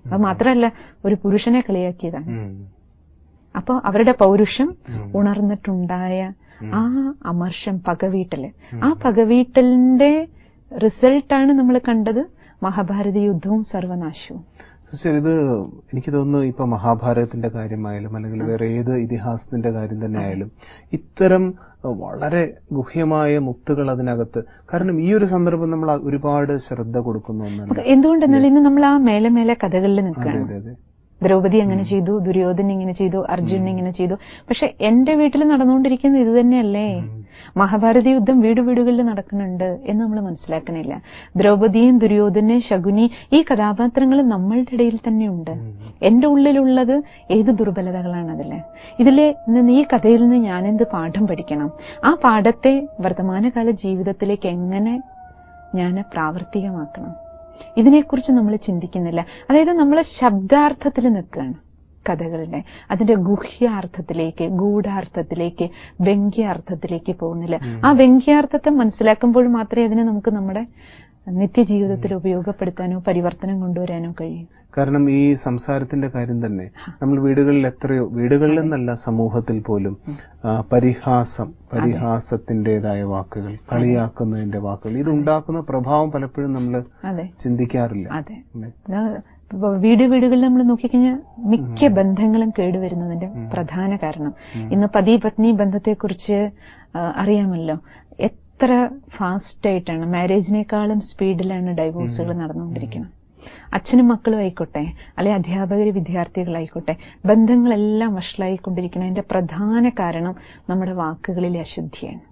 [SPEAKER 2] അത് മാത്രമല്ല ഒരു പുരുഷനെ കളിയാക്കിയതാണ്
[SPEAKER 1] ഉം.
[SPEAKER 2] അപ്പോൾ അവരുടെ പൗരുഷം
[SPEAKER 1] ഉം.
[SPEAKER 2] ഉണർന്നിട്ടുണ്ടായ ആ അമർഷം പകവീട്ടല് ആ പകവീട്ടലിന്റെ റിസൾട്ടാണ് നമ്മൾ കണ്ടത് മഹാഭാരത യുദ്ധവും സർവനാശവും
[SPEAKER 1] സിസ്റ്റർ ഇത് എനിക്ക് തോന്നുന്നു ഇപ്പൊ മഹാഭാരതത്തിന്റെ കാര്യമായാലും അല്ലെങ്കിൽ വേറെ ഏത് ഇതിഹാസത്തിന്റെ കാര്യം തന്നെ ആയാലും ഇത്തരം അഹ്, വളരെ ഗുഹ്യമായ മുത്തുകൾ അതിനകത്ത് കാരണം ഈ ഒരു സന്ദർഭം നമ്മൾ ഒരുപാട് ശ്രദ്ധ കൊടുക്കുന്ന ഒന്നല്ല
[SPEAKER 2] എന്തുകൊണ്ടെന്നാൽ ഇന്ന് നമ്മൾ ആ മേലെ മേലെ കഥകളിൽ
[SPEAKER 1] അതെ
[SPEAKER 2] നിൽക്കുകയാണ്
[SPEAKER 1] അതെ അതെ
[SPEAKER 2] ദ്രൗപദി അങ്ങനെ ചെയ്തു ദുര്യോധൻ ഇങ്ങനെ ചെയ്തു അർജുനൻ ഇങ്ങനെ ചെയ്തു പക്ഷെ എന്റെ വീട്ടിൽ നടന്നുകൊണ്ടിരിക്കുന്നത് ഇത് തന്നെയല്ലേ മഹാഭാരത യുദ്ധം വീട് വീടുകളിൽ നടക്കുന്നുണ്ട് എന്ന് നമ്മൾ മനസ്സിലാക്കണില്ല ദ്രൗപദിയും ദുര്യോധനയും ശകുനി ഈ കഥാപാത്രങ്ങൾ നമ്മളുടെ ഇടയിൽ തന്നെയുണ്ട് എന്റെ ഉള്ളിലുള്ളത് ഏത് ദുർബലതകളാണ് അതില് ഇതില് നിന്ന് ഈ കഥയിൽ നിന്ന് ഞാനെന്ത് പാഠം പഠിക്കണം ആ പാഠത്തെ വർത്തമാനകാല ജീവിതത്തിലേക്ക് എങ്ങനെ ഞാൻ പ്രാവർത്തികമാക്കണം ഇതിനെക്കുറിച്ച് നമ്മൾ ചിന്തിക്കുന്നില്ല അതായത് നമ്മൾ ശബ്ദാർത്ഥത്തിൽ നിൽക്കുകയാണ് കഥകളുടെ അതിന്റെ ഗുഹ്യാർത്ഥത്തിലേക്ക് ഗൂഢാർത്ഥത്തിലേക്ക് വ്യംഗ്യാർത്ഥത്തിലേക്ക് പോകുന്നില്ല ആ വ്യംഗ്യാർത്ഥത്തെ മനസ്സിലാക്കുമ്പോൾ മാത്രമേ അതിനെ നമുക്ക് നമ്മുടെ നിത്യജീവിതത്തിൽ ഉപയോഗപ്പെടുത്താനോ പരിവർത്തനം കൊണ്ടുവരാനോ കഴിയൂ
[SPEAKER 1] കാരണം ഈ സംസാരത്തിന്റെ കാര്യം തന്നെ നമ്മൾ വീടുകളിൽ എത്രയോ വീടുകളിൽ എന്നല്ല സമൂഹത്തിൽ പോലും ആ, പരിഹാസം പരിഹാസത്തിന്റേതായ വാക്കുകൾ കളിയാക്കുന്നതിന്റെ വാക്കുകൾ ഇത് ഉണ്ടാക്കുന്ന പ്രഭാവം പലപ്പോഴും നമ്മൾ
[SPEAKER 2] അതെ
[SPEAKER 1] ചിന്തിക്കാറില്ല
[SPEAKER 2] അതെ
[SPEAKER 1] അല്ലേ?
[SPEAKER 2] ഇത് ഇപ്പൊ വീട് വീടുകളിൽ നമ്മൾ നോക്കിക്കഴിഞ്ഞാൽ മിക്ക ബന്ധങ്ങളും കേടുവരുന്നതിന്റെ പ്രധാന കാരണം ഇന്ന് പതി പത്നി ബന്ധത്തെക്കുറിച്ച് ആ, അറിയാമല്ലോ എത്ര ഫാസ്റ്റ് ആയിട്ടാണ് മാരേജിനേക്കാളും സ്പീഡിലാണ് ഡൈവോഴ്സുകൾ നടന്നുകൊണ്ടിരിക്കുന്നത് അച്ഛനും മക്കളും ആയിക്കോട്ടെ അല്ലെ അധ്യാപകർ വിദ്യാർത്ഥികളായിക്കോട്ടെ ബന്ധങ്ങളെല്ലാം വഷളായിക്കൊണ്ടിരിക്കുന്നതിന്റെ പ്രധാന കാരണം നമ്മുടെ വാക്കുകളിലെ അശുദ്ധിയാണ്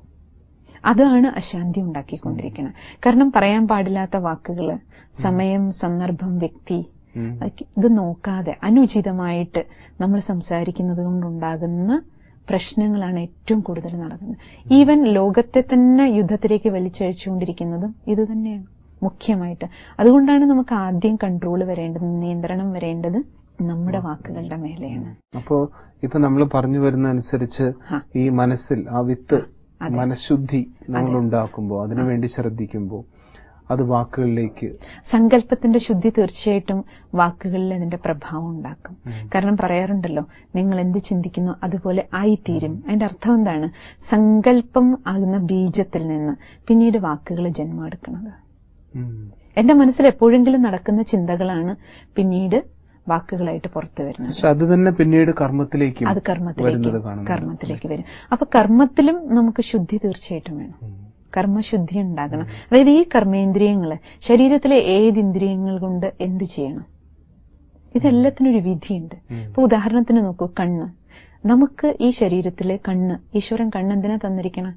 [SPEAKER 2] അതാണ് അശാന്തി ഉണ്ടാക്കിക്കൊണ്ടിരിക്കുന്നത് കാരണം പറയാൻ പാടില്ലാത്ത വാക്കുകൾ സമയം സന്ദർഭം വ്യക്തി
[SPEAKER 1] ഉം.
[SPEAKER 2] അതൊക്കെ ഇത് നോക്കാതെ അനുചിതമായിട്ട് നമ്മൾ സംസാരിക്കുന്നത് കൊണ്ടുണ്ടാകുന്ന പ്രശ്നങ്ങളാണ് ഏറ്റവും കൂടുതൽ നടക്കുന്നത് ഈവൻ ലോകത്തെ തന്നെ യുദ്ധത്തിലേക്ക് വലിച്ചഴിച്ചുകൊണ്ടിരിക്കുന്നതും ഇത് തന്നെയാണ് മുഖ്യമായിട്ട് അതുകൊണ്ടാണ് നമുക്ക് ആദ്യം കൺട്രോൾ വരേണ്ടത് നിയന്ത്രണം വരേണ്ടത് നമ്മുടെ വാക്കുകളുടെ മേലെയാണ്
[SPEAKER 1] അപ്പോ ഇപ്പൊ നമ്മൾ പറഞ്ഞു വരുന്ന അനുസരിച്ച്
[SPEAKER 2] ആ.
[SPEAKER 1] ഈ മനസ്സിൽ ആ വിത്ത്
[SPEAKER 2] അതെ.
[SPEAKER 1] മനഃശുദ്ധി നമ്മൾ ഉണ്ടാക്കുമ്പോൾ അതിനുവേണ്ടി ശ്രദ്ധിക്കുമ്പോൾ അത് വാക്കുകളിലേക്ക്
[SPEAKER 2] സങ്കല്പത്തിന്റെ ശുദ്ധി തീർച്ചയായിട്ടും വാക്കുകളിൽ അതിന്റെ പ്രഭാവം ഉണ്ടാക്കും കാരണം പറയാറുണ്ടല്ലോ നിങ്ങൾ എന്ത് ചിന്തിക്കുന്നു അതുപോലെ ആയിത്തീരും അതിന്റെ അർത്ഥം എന്താണ് സങ്കല്പം ആകുന്ന ബീജത്തിൽ നിന്ന് പിന്നീട് വാക്കുകൾ ജന്മമെടുക്കുന്നത്
[SPEAKER 1] ഉം.
[SPEAKER 2] എന്റെ മനസ്സിൽ എപ്പോഴെങ്കിലും നടക്കുന്ന ചിന്തകളാണ് പിന്നീട് വാക്കുകളായിട്ട് പുറത്തു വരുന്നത്
[SPEAKER 1] പക്ഷെ അത് തന്നെ പിന്നീട് കർമ്മത്തിലേക്കും
[SPEAKER 2] അത് കർമ്മത്തിലേക്ക്
[SPEAKER 1] വരുന്നത് കാണുന്നു
[SPEAKER 2] കർമ്മത്തിലേക്ക് വരും അപ്പൊ കർമ്മത്തിലും നമുക്ക് ശുദ്ധി തീർച്ചയായിട്ടും വേണം
[SPEAKER 1] ഉം.
[SPEAKER 2] കർമ്മശുദ്ധി ഉണ്ടാകണം അതായത് ഈ കർമ്മേന്ദ്രിയങ്ങള് ശരീരത്തിലെ ഏത് ഇന്ദ്രിയങ്ങൾ കൊണ്ട് എന്ത് ചെയ്യണം ഇതെല്ലാത്തിനും ഒരു വിധിയുണ്ട്
[SPEAKER 1] ഉം.
[SPEAKER 2] ഇപ്പൊ ഉദാഹരണത്തിന് നോക്കൂ കണ്ണ് നമുക്ക് ഈ ശരീരത്തിലെ കണ്ണ് ഈശ്വരൻ കണ്ണ് എന്തിനാ തന്നിരിക്കണം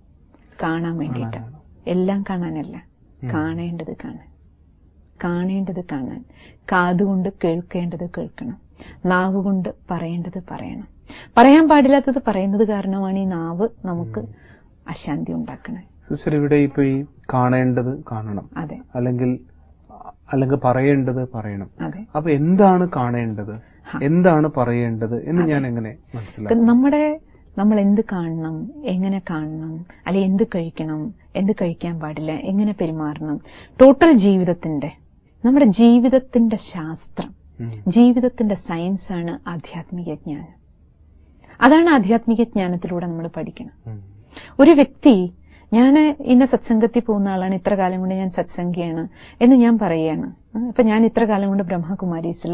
[SPEAKER 2] കാണാൻ വേണ്ടിയിട്ട് എല്ലാം കാണാനല്ല കാണേണ്ടത് കാണാൻ കാണേണ്ടത് കാണാൻ കാതുകൊണ്ട് കേൾക്കേണ്ടത് കേൾക്കണം നാവ് കൊണ്ട് പറയേണ്ടത് പറയണം പറയാൻ പാടില്ലാത്തത് പറയുന്നത് കാരണമാണ് ഈ നാവ് നമുക്ക് അശാന്തി ഉണ്ടാക്കണേ
[SPEAKER 1] സിസ്റ്റർ ഇവിടെ ഇപ്പൊ ഈ കാണേണ്ടത് കാണണം
[SPEAKER 2] അതെ
[SPEAKER 1] അല്ലെങ്കിൽ അല്ലെങ്കിൽ പറയേണ്ടത് പറയണം
[SPEAKER 2] അതെ
[SPEAKER 1] അപ്പൊ എന്താണ് കാണേണ്ടത് എന്താണ് പറയേണ്ടത് എന്ന് ഞാൻ എങ്ങനെ മനസ്സിലാക്കും
[SPEAKER 2] നമ്മുടെ നമ്മൾ എന്ത് കാണണം എങ്ങനെ കാണണം അല്ലെ എന്ത് കഴിക്കണം എന്ത് കഴിക്കാൻ പാടില്ല എങ്ങനെ പെരുമാറണം ടോട്ടൽ ജീവിതത്തിന്റെ നമ്മുടെ ജീവിതത്തിന്റെ ശാസ്ത്രം
[SPEAKER 1] ഉം.
[SPEAKER 2] ജീവിതത്തിന്റെ സയൻസാണ് ആധ്യാത്മിക ജ്ഞാനം അതാണ് ആധ്യാത്മിക ജ്ഞാനത്തിലൂടെ നമ്മൾ പഠിക്കണം
[SPEAKER 1] ഉം.
[SPEAKER 2] ഒരു വ്യക്തി ഞാൻ ഇന്ന സത്സംഗത്തിൽ പോകുന്ന ആളാണ് ഇത്ര കാലം കൊണ്ട് ഞാൻ സത്സംഗിയാണ് എന്ന് ഞാൻ പറയുകയാണ് ഉം, ഇപ്പൊ ഞാൻ ഇത്ര കാലം കൊണ്ട് ബ്രഹ്മകുമാരീസിൽ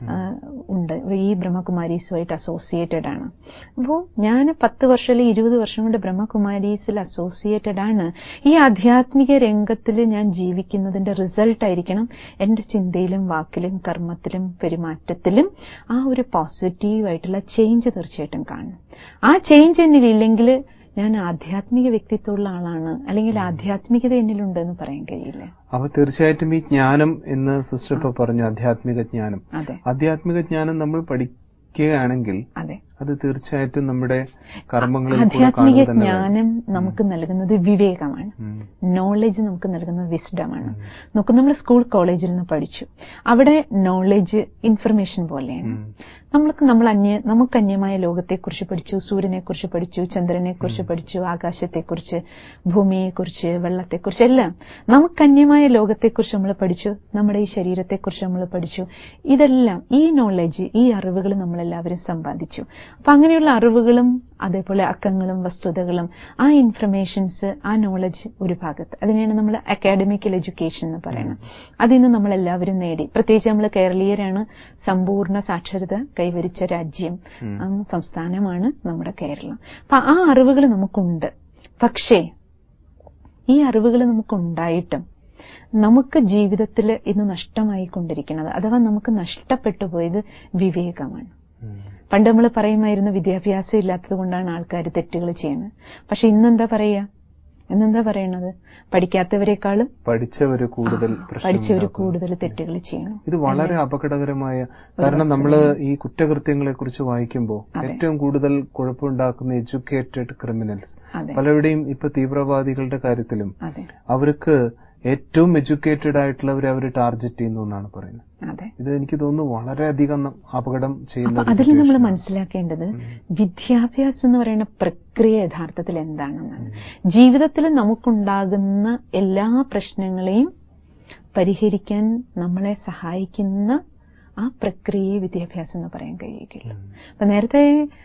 [SPEAKER 2] ഉണ്ട് ഈ ബ്രഹ്മകുമാരീസുമായിട്ട് അസോസിയേറ്റഡ് ആണ് അപ്പോൾ ഞാൻ പത്ത് വർഷം അല്ലെങ്കിൽ ഇരുപത് വർഷം കൊണ്ട് ബ്രഹ്മകുമാരീസിൽ അസോസിയേറ്റഡ് ആണ് ഈ ആധ്യാത്മിക രംഗത്തിൽ ഞാൻ ജീവിക്കുന്നതിന്റെ റിസൾട്ട് ആയിരിക്കണം എന്റെ ചിന്തയിലും വാക്കിലും കർമ്മത്തിലും പെരുമാറ്റത്തിലും ആ ഒരു പോസിറ്റീവായിട്ടുള്ള ചേഞ്ച് തീർച്ചയായിട്ടും കാണും ആ ചേഞ്ച് എന്നിലില്ലെങ്കിൽ ഞാൻ ആധ്യാത്മിക വ്യക്തിത്വമുള്ള ആളാണ് അല്ലെങ്കിൽ ആധ്യാത്മികത എന്നിലുണ്ട് എന്ന് പറയാൻ കഴിയില്ല
[SPEAKER 1] അപ്പൊ തീർച്ചയായിട്ടും ഈ ജ്ഞാനം എന്ന് സിസ്റ്റർ ഇപ്പൊ പറഞ്ഞു ആധ്യാത്മിക ജ്ഞാനം
[SPEAKER 2] അതെ
[SPEAKER 1] ആധ്യാത്മിക ജ്ഞാനം നമ്മൾ പഠിക്കുകയാണെങ്കിൽ
[SPEAKER 2] അതെ
[SPEAKER 1] അത് തീർച്ചയായിട്ടും നമ്മുടെ കർമ്മങ്ങളിൽ കൂടെ
[SPEAKER 2] ആധ്യാത്മിക
[SPEAKER 1] കാണുക തന്നെ വേണം.
[SPEAKER 2] ജ്ഞാനം നമുക്ക് നൽകുന്നത് വിവേകമാണ്
[SPEAKER 1] ഉം.
[SPEAKER 2] നോളജ് നമുക്ക് നൽകുന്നത് വിസ്ഡമാണ് നോക്കൂ നമ്മൾ സ്കൂൾ കോളേജിൽ നിന്ന് പഠിച്ചു അവിടെ നോളജ് ഇൻഫർമേഷൻ പോലെയാണ്
[SPEAKER 1] ഉം.
[SPEAKER 2] നമ്മൾക്ക് നമ്മൾ അന്യ നമുക്ക് അന്യമായ ലോകത്തെക്കുറിച്ച് പഠിച്ചു സൂര്യനെക്കുറിച്ച് പഠിച്ചു ചന്ദ്രനെക്കുറിച്ച് പഠിച്ചു ആകാശത്തെക്കുറിച്ച് ഭൂമിയെക്കുറിച്ച് വെള്ളത്തെക്കുറിച്ച് എല്ലാം നമുക്ക് അന്യമായ ലോകത്തെക്കുറിച്ച് നമ്മൾ പഠിച്ചു നമ്മുടെ ഈ ശരീരത്തെക്കുറിച്ച് നമ്മൾ പഠിച്ചു ഇതെല്ലാം ഈ നോളജ് ഈ അറിവുകൾ നമ്മളെല്ലാവരും സമ്പാദിച്ചു അപ്പൊ അങ്ങനെയുള്ള അറിവുകളും അതേപോലെ അക്കങ്ങളും വസ്തുതകളും ആ ഇൻഫർമേഷൻസ് ആ നോളജ് ഒരു ഭാഗത്ത് അതിനെയാണ് നമ്മൾ അക്കാഡമിക്കൽ എഡ്യൂക്കേഷൻ എന്ന് പറയുന്നത് അതിൽ നിന്ന് നമ്മൾ എല്ലാവരും നേടി പ്രത്യേകിച്ച് നമ്മൾ കേരളീയരാണ് സമ്പൂർണ്ണ സാക്ഷരത കൈവരിച്ച രാജ്യം ആ, സംസ്ഥാനമാണ് നമ്മുടെ കേരളം അപ്പൊ ആ അറിവുകൾ നമുക്കുണ്ട് പക്ഷേ ഈ അറിവുകൾ നമുക്കുണ്ടായിട്ടും നമുക്ക് ജീവിതത്തിൽ ഇന്ന് നഷ്ടമായിക്കൊണ്ടിരിക്കുന്നത് അഥവാ നമുക്ക് നഷ്ടപ്പെട്ടു പോയത് വിവേകമാണ്
[SPEAKER 1] ഉം.
[SPEAKER 2] പണ്ട് നമ്മൾ പറയുമായിരുന്നു വിദ്യാഭ്യാസം ഇല്ലാത്തത് കൊണ്ടാണ് ആൾക്കാർ തെറ്റുകൾ ചെയ്യുന്നത് പക്ഷെ ഇന്നെന്താ പറയുക ഇന്നെന്താ പറയണത് പഠിക്കാത്തവരെക്കാളും
[SPEAKER 1] പഠിച്ചവര് കൂടുതൽ പ്രശ്നം
[SPEAKER 2] പഠിച്ചവർ
[SPEAKER 1] ഉണ്ടാക്കുന്നു.
[SPEAKER 2] കൂടുതൽ തെറ്റുകൾ ചെയ്യണം
[SPEAKER 1] ഇത് വളരെ അപകടകരമായ കാരണം നമ്മൾ ഈ കുറ്റകൃത്യങ്ങളെ കുറിച്ച് വായിക്കുമ്പോൾ ഏറ്റവും കൂടുതൽ കുഴപ്പമുണ്ടാക്കുന്ന എഡ്യൂക്കേറ്റഡ് ക്രിമിനൽസ്
[SPEAKER 2] അതെ
[SPEAKER 1] പലരുടെയും ഇപ്പൊ തീവ്രവാദികളുടെ കാര്യത്തിലും
[SPEAKER 2] അതെ
[SPEAKER 1] അവർക്ക് ഏറ്റവും എഡ്യൂക്കേറ്റഡ് ആയിട്ടുള്ളവരെ അവർ ടാർഗറ്റ് ചെയ്യുന്നു എന്നാണ് പറയുന്നത്
[SPEAKER 2] അതെ
[SPEAKER 1] ഇത് എനിക്ക് തോന്നുന്നു വളരെയധികം ന- അപകടം ചെയ്യുന്ന
[SPEAKER 2] അപ്പൊ
[SPEAKER 1] ഒരു
[SPEAKER 2] അതിൽ നമ്മൾ
[SPEAKER 1] situation ആണ്.
[SPEAKER 2] മനസ്സിലാക്കേണ്ടത് വിദ്യാഭ്യാസം എന്ന് പറയുന്ന പ്രക്രിയ യഥാർത്ഥത്തിൽ എന്താണെന്നാണ് ജീവിതത്തിൽ നമുക്കുണ്ടാകുന്ന എല്ലാ പ്രശ്നങ്ങളെയും പരിഹരിക്കാൻ നമ്മളെ സഹായിക്കുന്ന ആ പ്രക്രിയയെ വിദ്യാഭ്യാസം എന്ന് പറയാൻ കഴിയുകയുള്ളൂ അപ്പൊ നേരത്തെ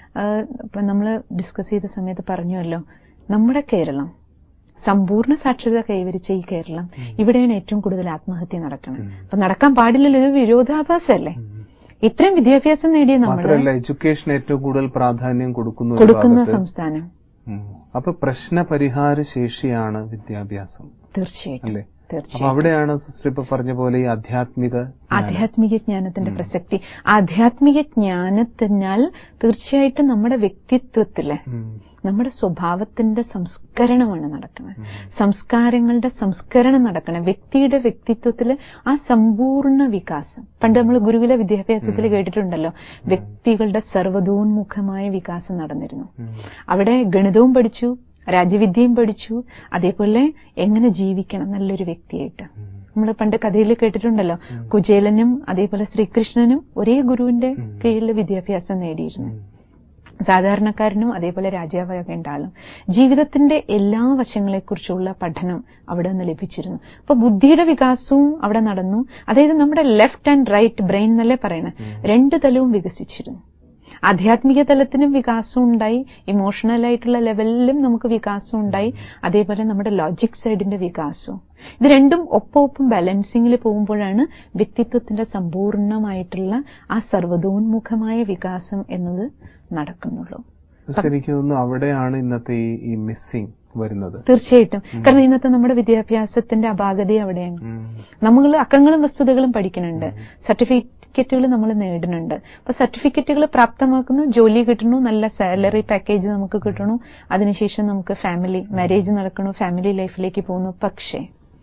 [SPEAKER 2] നമ്മൾ ഡിസ്കസ് ചെയ്ത സമയത്ത് പറഞ്ഞുവല്ലോ നമ്മുടെ കേരളം സമ്പൂർണ്ണ സാക്ഷരത കൈവരിച്ച ഈ കേരളം ഇവിടെയാണ് ഏറ്റവും കൂടുതൽ ആത്മഹത്യ നടക്കുന്നത് അപ്പൊ നടക്കാൻ പാടില്ലല്ലോ ഇത് വിരോധാഭാസമല്ലേ ഇത്രയും വിദ്യാഭ്യാസം നേടിയ നമ്മൾ
[SPEAKER 1] മാത്രമല്ല എഡ്യൂക്കേഷൻ ഏറ്റവും കൂടുതൽ പ്രാധാന്യം കൊടുക്കുന്ന ഒരു
[SPEAKER 2] കൊടുക്കുന്ന
[SPEAKER 1] ഭാഗത്ത്
[SPEAKER 2] സംസ്ഥാനം
[SPEAKER 1] ഉം. അപ്പൊ പ്രശ്ന പരിഹാര ശേഷിയാണ് വിദ്യാഭ്യാസം
[SPEAKER 2] തീർച്ചയായിട്ടും
[SPEAKER 1] അല്ലേ അപ്പൊ
[SPEAKER 2] തീർച്ചയായും
[SPEAKER 1] അവിടെയാണ് സിസ്റ്റർ ഇപ്പൊ പറഞ്ഞ പോലെ ഈ ആധ്യാത്മിക
[SPEAKER 2] ആധ്യാത്മിക ജ്ഞാനത്തിന്റെ പ്രസക്തി ആധ്യാത്മിക ജ്ഞാനത്തിനാൽ തീർച്ചയായിട്ടും നമ്മുടെ വ്യക്തിത്വത്തില്
[SPEAKER 1] ഉം.
[SPEAKER 2] നമ്മുടെ സ്വഭാവത്തിന്റെ സംസ്കരണമാണ് നടക്കുന്നത് സംസ്കാരങ്ങളുടെ സംസ്കരണം നടക്കണം വ്യക്തിയുടെ വ്യക്തിത്വത്തിൽ ആ സമ്പൂർണ്ണ വികാസം പണ്ട് നമ്മൾ ഗുരുകുല വിദ്യാഭ്യാസത്തിൽ കേട്ടിട്ടുണ്ടല്ലോ വ്യക്തികളുടെ സർവ്വതോന്മുഖമായ വികാസം നടന്നിരുന്നു
[SPEAKER 1] ഉം.
[SPEAKER 2] അവിടെ ഗണിതവും പഠിച്ചു രാജ്യവിദ്യയും പഠിച്ചു അതേപോലെ എങ്ങനെ ജീവിക്കണം നല്ലൊരു വ്യക്തിയായിട്ട് നമ്മൾ പണ്ട് കഥയിൽ കേട്ടിട്ടുണ്ടല്ലോ കുചേലനും അതേപോലെ ശ്രീകൃഷ്ണനും ഒരേ ഗുരുവിന്റെ കീഴിൽ വിദ്യാഭ്യാസം നേടിയിരുന്നു സാധാരണക്കാരനും അതേപോലെ രാജാവാകേണ്ട ആളും ജീവിതത്തിന്റെ എല്ലാ വശങ്ങളെക്കുറിച്ചുള്ള പഠനം അവിടെ നിന്ന് ലഭിച്ചിരുന്നു അപ്പൊ ബുദ്ധിയുടെ വികാസവും അവിടെ നടന്നു അതായത് നമ്മുടെ ലെഫ്റ്റ് ആൻഡ് റൈറ്റ് ബ്രെയിൻ എന്നല്ലേ പറയണത് രണ്ട് തലവും വികസിച്ചിരുന്നു ആധ്യാത്മിക തലത്തിനും വികാസം ഉണ്ടായി ഇമോഷണൽ ആയിട്ടുള്ള ലെവലിലും നമുക്ക് വികാസം ഉണ്ടായി അതേപോലെ നമ്മുടെ ലോജിക് സൈഡിന്റെ വികാസവും ഇത് രണ്ടും ഒപ്പം ഒപ്പം ബാലൻസിങ്ങിൽ പോകുമ്പോഴാണ് വ്യക്തിത്വത്തിന്റെ സമ്പൂർണമായിട്ടുള്ള ആ സർവ്വതോന്മുഖമായ വികാസം എന്നത് നടക്കുന്നുള്ളൂ
[SPEAKER 1] സിസ്റ്റർ, എനിക്ക് തോന്നുന്നു അവിടെയാണ് ഇന്നത്തെ ഈ ഈ മിസ്സിംഗ് വരുന്നത്
[SPEAKER 2] തീർച്ചയായിട്ടും കാരണം ഇന്നത്തെ നമ്മുടെ വിദ്യാഭ്യാസത്തിന്റെ അപാകത അവിടെയാണ്
[SPEAKER 1] ഉം.
[SPEAKER 2] നമ്മൾ അക്കങ്ങളും വസ്തുതകളും പഠിക്കുന്നുണ്ട് സർട്ടിഫിക്കറ്റുകൾ നമ്മൾ നേടുന്നുണ്ട് അപ്പൊ സർട്ടിഫിക്കറ്റുകൾ പ്രാപ്തമാക്കുന്നു ജോലി കിട്ടുന്നു നല്ല സാലറി പാക്കേജ് നമുക്ക് കിട്ടണു അതിനുശേഷം നമുക്ക് ഫാമിലി മാരേജ് നടക്കണു ഫാമിലി ലൈഫിലേക്ക് പോകുന്നു പക്ഷേ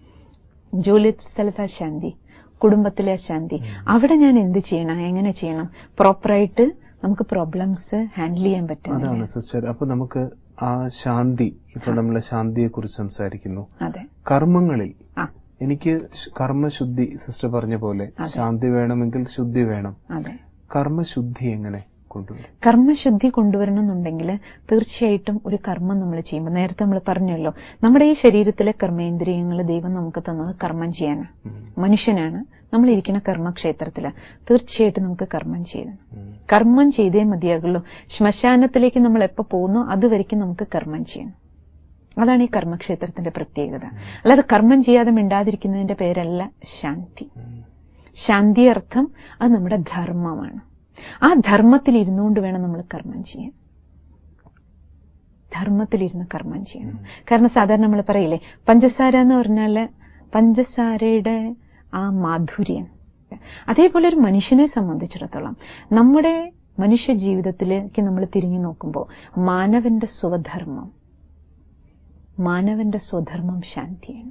[SPEAKER 2] ജോലി സ്ഥലത്ത് അശാന്തി കുടുംബത്തിലെ അശാന്തി അവിടെ ഞാൻ എന്ത് ചെയ്യണം എങ്ങനെ ചെയ്യണം പ്രോപ്പറായിട്ട് നമുക്ക് പ്രോബ്ലംസ് ഹാൻഡിൽ ചെയ്യാൻ പറ്റുന്നില്ല
[SPEAKER 1] അതാണ് സിസ്റ്റർ അപ്പൊ നമുക്ക് ആ ശാന്തി ഇപ്പൊ നമ്മൾ ശാന്തിയെ കുറിച്ച് സംസാരിക്കുന്നു
[SPEAKER 2] അതെ
[SPEAKER 1] കർമ്മങ്ങളിൽ
[SPEAKER 2] ആ
[SPEAKER 1] എനിക്ക് ശ്- കർമ്മശുദ്ധി സിസ്റ്റർ പറഞ്ഞ പോലെ ശാന്തി വേണമെങ്കിൽ ശുദ്ധി വേണം
[SPEAKER 2] അതെ
[SPEAKER 1] കർമ്മശുദ്ധി എങ്ങനെ കൊണ്ടുവരും
[SPEAKER 2] കർമ്മശുദ്ധി കൊണ്ടുവരണമെന്നുണ്ടെങ്കിൽ തീർച്ചയായിട്ടും ഒരു കർമ്മം നമ്മൾ ചെയ്യുമ്പോൾ നേരത്തെ നമ്മൾ പറഞ്ഞല്ലോ നമ്മുടെ ഈ ശരീരത്തിലെ കർമ്മേന്ദ്രിയങ്ങൾ ദൈവം നമുക്ക് തന്നത് കർമ്മം ചെയ്യാനാണ് മനുഷ്യനാണ് നമ്മൾ ഇരിക്കുന്ന കർമ്മക്ഷേത്രത്തില് തീർച്ചയായിട്ടും നമുക്ക് കർമ്മം ചെയ്യണം കർമ്മം ചെയ്തേ മതിയാകുള്ളൂ ശ്മശാനത്തിലേക്ക് നമ്മൾ എപ്പോ പോകുന്നോ അതുവരെയ്ക്കും നമുക്ക് കർമ്മം ചെയ്യണം അതാണ് ഈ കർമ്മക്ഷേത്രത്തിന്റെ പ്രത്യേകത അല്ലാതെ കർമ്മം ചെയ്യാതെ മിണ്ടാതിരിക്കുന്നതിന്റെ പേരല്ല ശാന്തി ശാന്തി അർത്ഥം അത് നമ്മുടെ ധർമ്മമാണ് ആ ധർമ്മത്തിൽ ഇരുന്നുകൊണ്ട് വേണം നമ്മൾ കർമ്മം ചെയ്യാൻ ധർമ്മത്തിലിരുന്ന് കർമ്മം ചെയ്യണം കാരണം സാധാരണ നമ്മൾ പറയില്ലേ പഞ്ചസാര എന്ന് പറഞ്ഞാല് പഞ്ചസാരയുടെ ആ മാധുര്യം അതേപോലെ ഒരു മനുഷ്യനെ സംബന്ധിച്ചിടത്തോളം നമ്മുടെ മനുഷ്യ ജീവിതത്തിലേക്ക് നമ്മൾ തിരിഞ്ഞു നോക്കുമ്പോൾ മാനവന്റെ സ്വധർമ്മം മാനവന്റെ സ്വധർമ്മം ശാന്തിയാണ്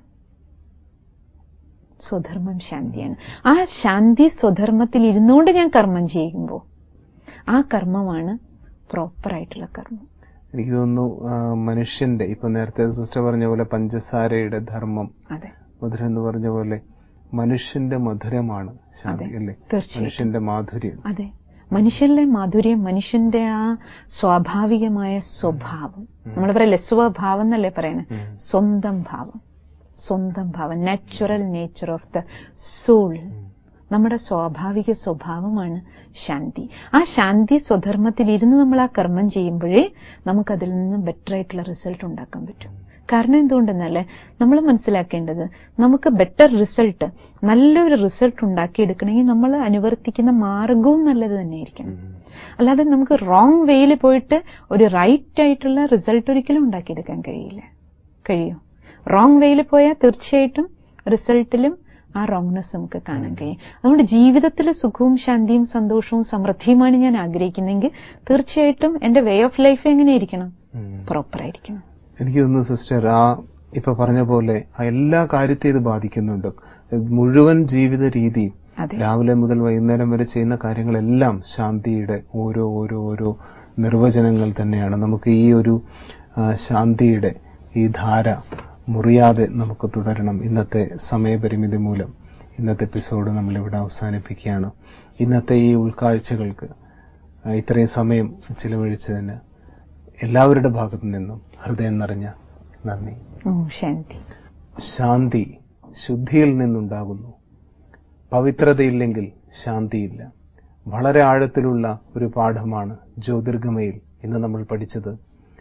[SPEAKER 2] സ്വധർമ്മം ശാന്തിയാണ് ആ ശാന്തി സ്വധർമ്മത്തിൽ ഇരുന്നുകൊണ്ട് ഞാൻ കർമ്മം ചെയ്യുമ്പോൾ ആ കർമ്മമാണ് പ്രോപ്പർ ആയിട്ടുള്ള കർമ്മം
[SPEAKER 1] എനിക്ക് തോന്നുന്നു ആ, മനുഷ്യന്റെ ഇപ്പൊ നേരത്തെ സിസ്റ്റർ പറഞ്ഞ പോലെ പഞ്ചസാരയുടെ ധർമ്മം
[SPEAKER 2] അതെ
[SPEAKER 1] മധുരം എന്ന് പറഞ്ഞ പോലെ മനുഷ്യന്റെ മധുരമാണ് ശാന്തി
[SPEAKER 2] അതെ,
[SPEAKER 1] അല്ലേ
[SPEAKER 2] തീർച്ചയായും.
[SPEAKER 1] മനുഷ്യന്റെ മാധുര്യം
[SPEAKER 2] അതെ മനുഷ്യനിലെ മാധുര്യം മനുഷ്യന്റെ ആ സ്വാഭാവികമായ സ്വഭാവം നമ്മൾ പറയല്ലേ സ്വഭാവം എന്നല്ലേ പറയണേ
[SPEAKER 1] ഉം.
[SPEAKER 2] സ്വന്തം ഭാവം സ്വന്തം ഭാവം natural nature of the soul നമ്മുടെ സ്വാഭാവിക സ്വഭാവമാണ് ശാന്തി ആ ശാന്തി സ്വധർമ്മത്തിൽ ഇരുന്ന് നമ്മൾ ആ കർമ്മം ചെയ്യുമ്പോഴേ നമുക്കതിൽ നിന്ന് ബെറ്റർ ആയിട്ടുള്ള റിസൾട്ട് ഉണ്ടാക്കാൻ പറ്റും കാരണം എന്തുകൊണ്ടെന്നല്ലേ നമ്മൾ മനസ്സിലാക്കേണ്ടത് നമുക്ക് ബെറ്റർ റിസൾട്ട് നല്ലൊരു റിസൾട്ട് ഉണ്ടാക്കിയെടുക്കണമെങ്കിൽ നമ്മൾ അനുവർത്തിക്കുന്ന മാർഗവും നല്ലത് തന്നെയായിരിക്കണം അല്ലാതെ നമുക്ക് റോങ് വേയിൽ പോയിട്ട് ഒരു റൈറ്റ് ആയിട്ടുള്ള റിസൾട്ട് ഒരിക്കലും ഉണ്ടാക്കിയെടുക്കാൻ കഴിയില്ല കഴിയും റോങ് വേയിൽ പോയാൽ തീർച്ചയായിട്ടും റിസൾട്ടിലും ആ റോങ്നെസ് നമുക്ക് കാണാൻ കഴിയും അതുകൊണ്ട് ജീവിതത്തിൽ സുഖവും ശാന്തിയും സന്തോഷവും സമൃദ്ധിയുമാണ് ഞാൻ ആഗ്രഹിക്കുന്നെങ്കിൽ തീർച്ചയായിട്ടും എന്റെ വേ ഓഫ് ലൈഫ് എങ്ങനെയായിരിക്കണം
[SPEAKER 1] ഉം.
[SPEAKER 2] പ്രോപ്പർ ആയിരിക്കണം
[SPEAKER 1] എനിക്ക് തോന്നുന്നു സിസ്റ്റർ ആ ഇപ്പൊ പറഞ്ഞ പോലെ ആ എല്ലാ കാര്യത്തെ ഇത് ബാധിക്കുന്നുണ്ട് മുഴുവൻ ജീവിത രീതിയും
[SPEAKER 2] അതെ
[SPEAKER 1] രാവിലെ മുതൽ വൈകുന്നേരം വരെ ചെയ്യുന്ന കാര്യങ്ങളെല്ലാം ശാന്തിയുടെ ഓരോ ഓരോ ഓരോ നിർവചനങ്ങൾ തന്നെയാണ് നമുക്ക് ഈ ഒരു ആ, ശാന്തിയുടെ ഈ ധാര മുറിയാതെ നമുക്ക് തുടരണം ഇന്നത്തെ സമയപരിമിതി മൂലം ഇന്നത്തെ എപ്പിസോഡ് നമ്മളിവിടെ അവസാനിപ്പിക്കുകയാണ് ഇന്നത്തെ ഈ ഉൾക്കാഴ്ചകൾക്ക് ആ, ഇത്രയും സമയം ചിലവഴിച്ചതിന് എല്ലാവരുടെ ഭാഗത്തു നിന്നും ഹൃദയം നിറഞ്ഞ നന്ദി
[SPEAKER 2] ഓ ശാന്തി
[SPEAKER 1] ശാന്തി ശുദ്ധിയിൽ നിന്നുണ്ടാകുന്നു പവിത്രതയില്ലെങ്കിൽ ശാന്തിയില്ല വളരെ ആഴത്തിലുള്ള ഒരു പാഠമാണ് ജ്യോതിർഗമയിൽ ഇന്ന് നമ്മൾ പഠിച്ചത്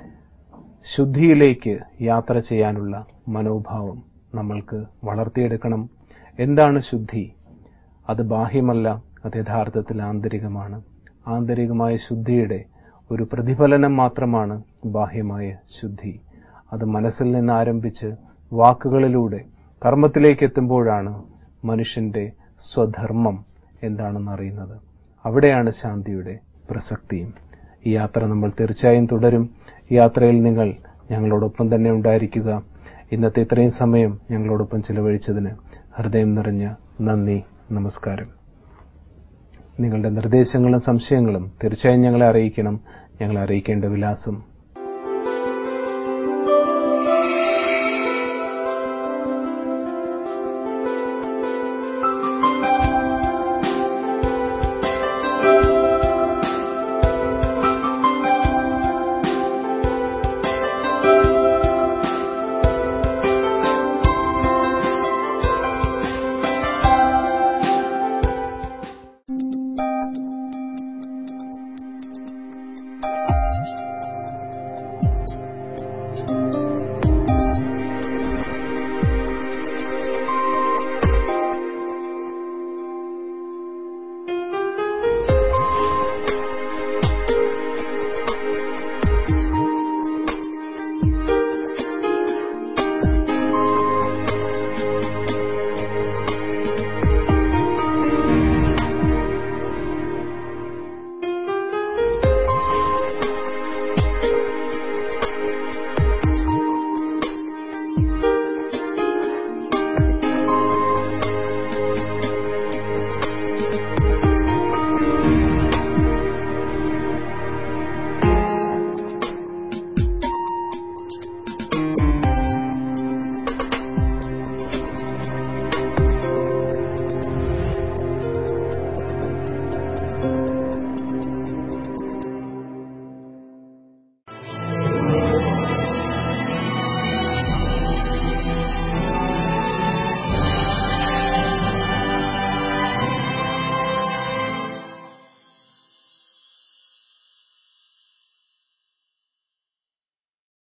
[SPEAKER 1] ശുദ്ധിയിലേക്ക് യാത്ര ചെയ്യാനുള്ള മനോഭാവം നമ്മൾക്ക് വളർത്തിയെടുക്കണം എന്താണ് ശുദ്ധി അത് ബാഹ്യമല്ല അത് യഥാർത്ഥത്തിൽ ആന്തരികമാണ് ആന്തരികമായ ശുദ്ധിയുടെ ഒരു പ്രതിഫലനം മാത്രമാണ് ബാഹ്യമായ ശുദ്ധി അത് മനസ്സിൽ നിന്ന് ആരംഭിച്ച് വാക്കുകളിലൂടെ കർമ്മത്തിലേക്ക് എത്തുമ്പോഴാണ് മനുഷ്യന്റെ സ്വധർമ്മം എന്താണെന്ന് അറിയുന്നത് അവിടെയാണ് ശാന്തിയുടെ പ്രസക്തിയും ഈ യാത്ര നമ്മൾ തീർച്ചയായും തുടരും ഈ യാത്രയിൽ നിങ്ങൾ ഞങ്ങളോടൊപ്പം തന്നെ ഉണ്ടായിരിക്കുക ഇന്നത്തെ ഇത്രയും സമയം ഞങ്ങളോടൊപ്പം ചിലവഴിച്ചതിന് ഹൃദയം നിറഞ്ഞ നന്ദി നമസ്കാരം നിങ്ങളുടെ നിർദ്ദേശങ്ങളും സംശയങ്ങളും തീർച്ചയായും ഞങ്ങളെ അറിയിക്കണം ഞങ്ങളെ അറിയിക്കേണ്ട വിലാസം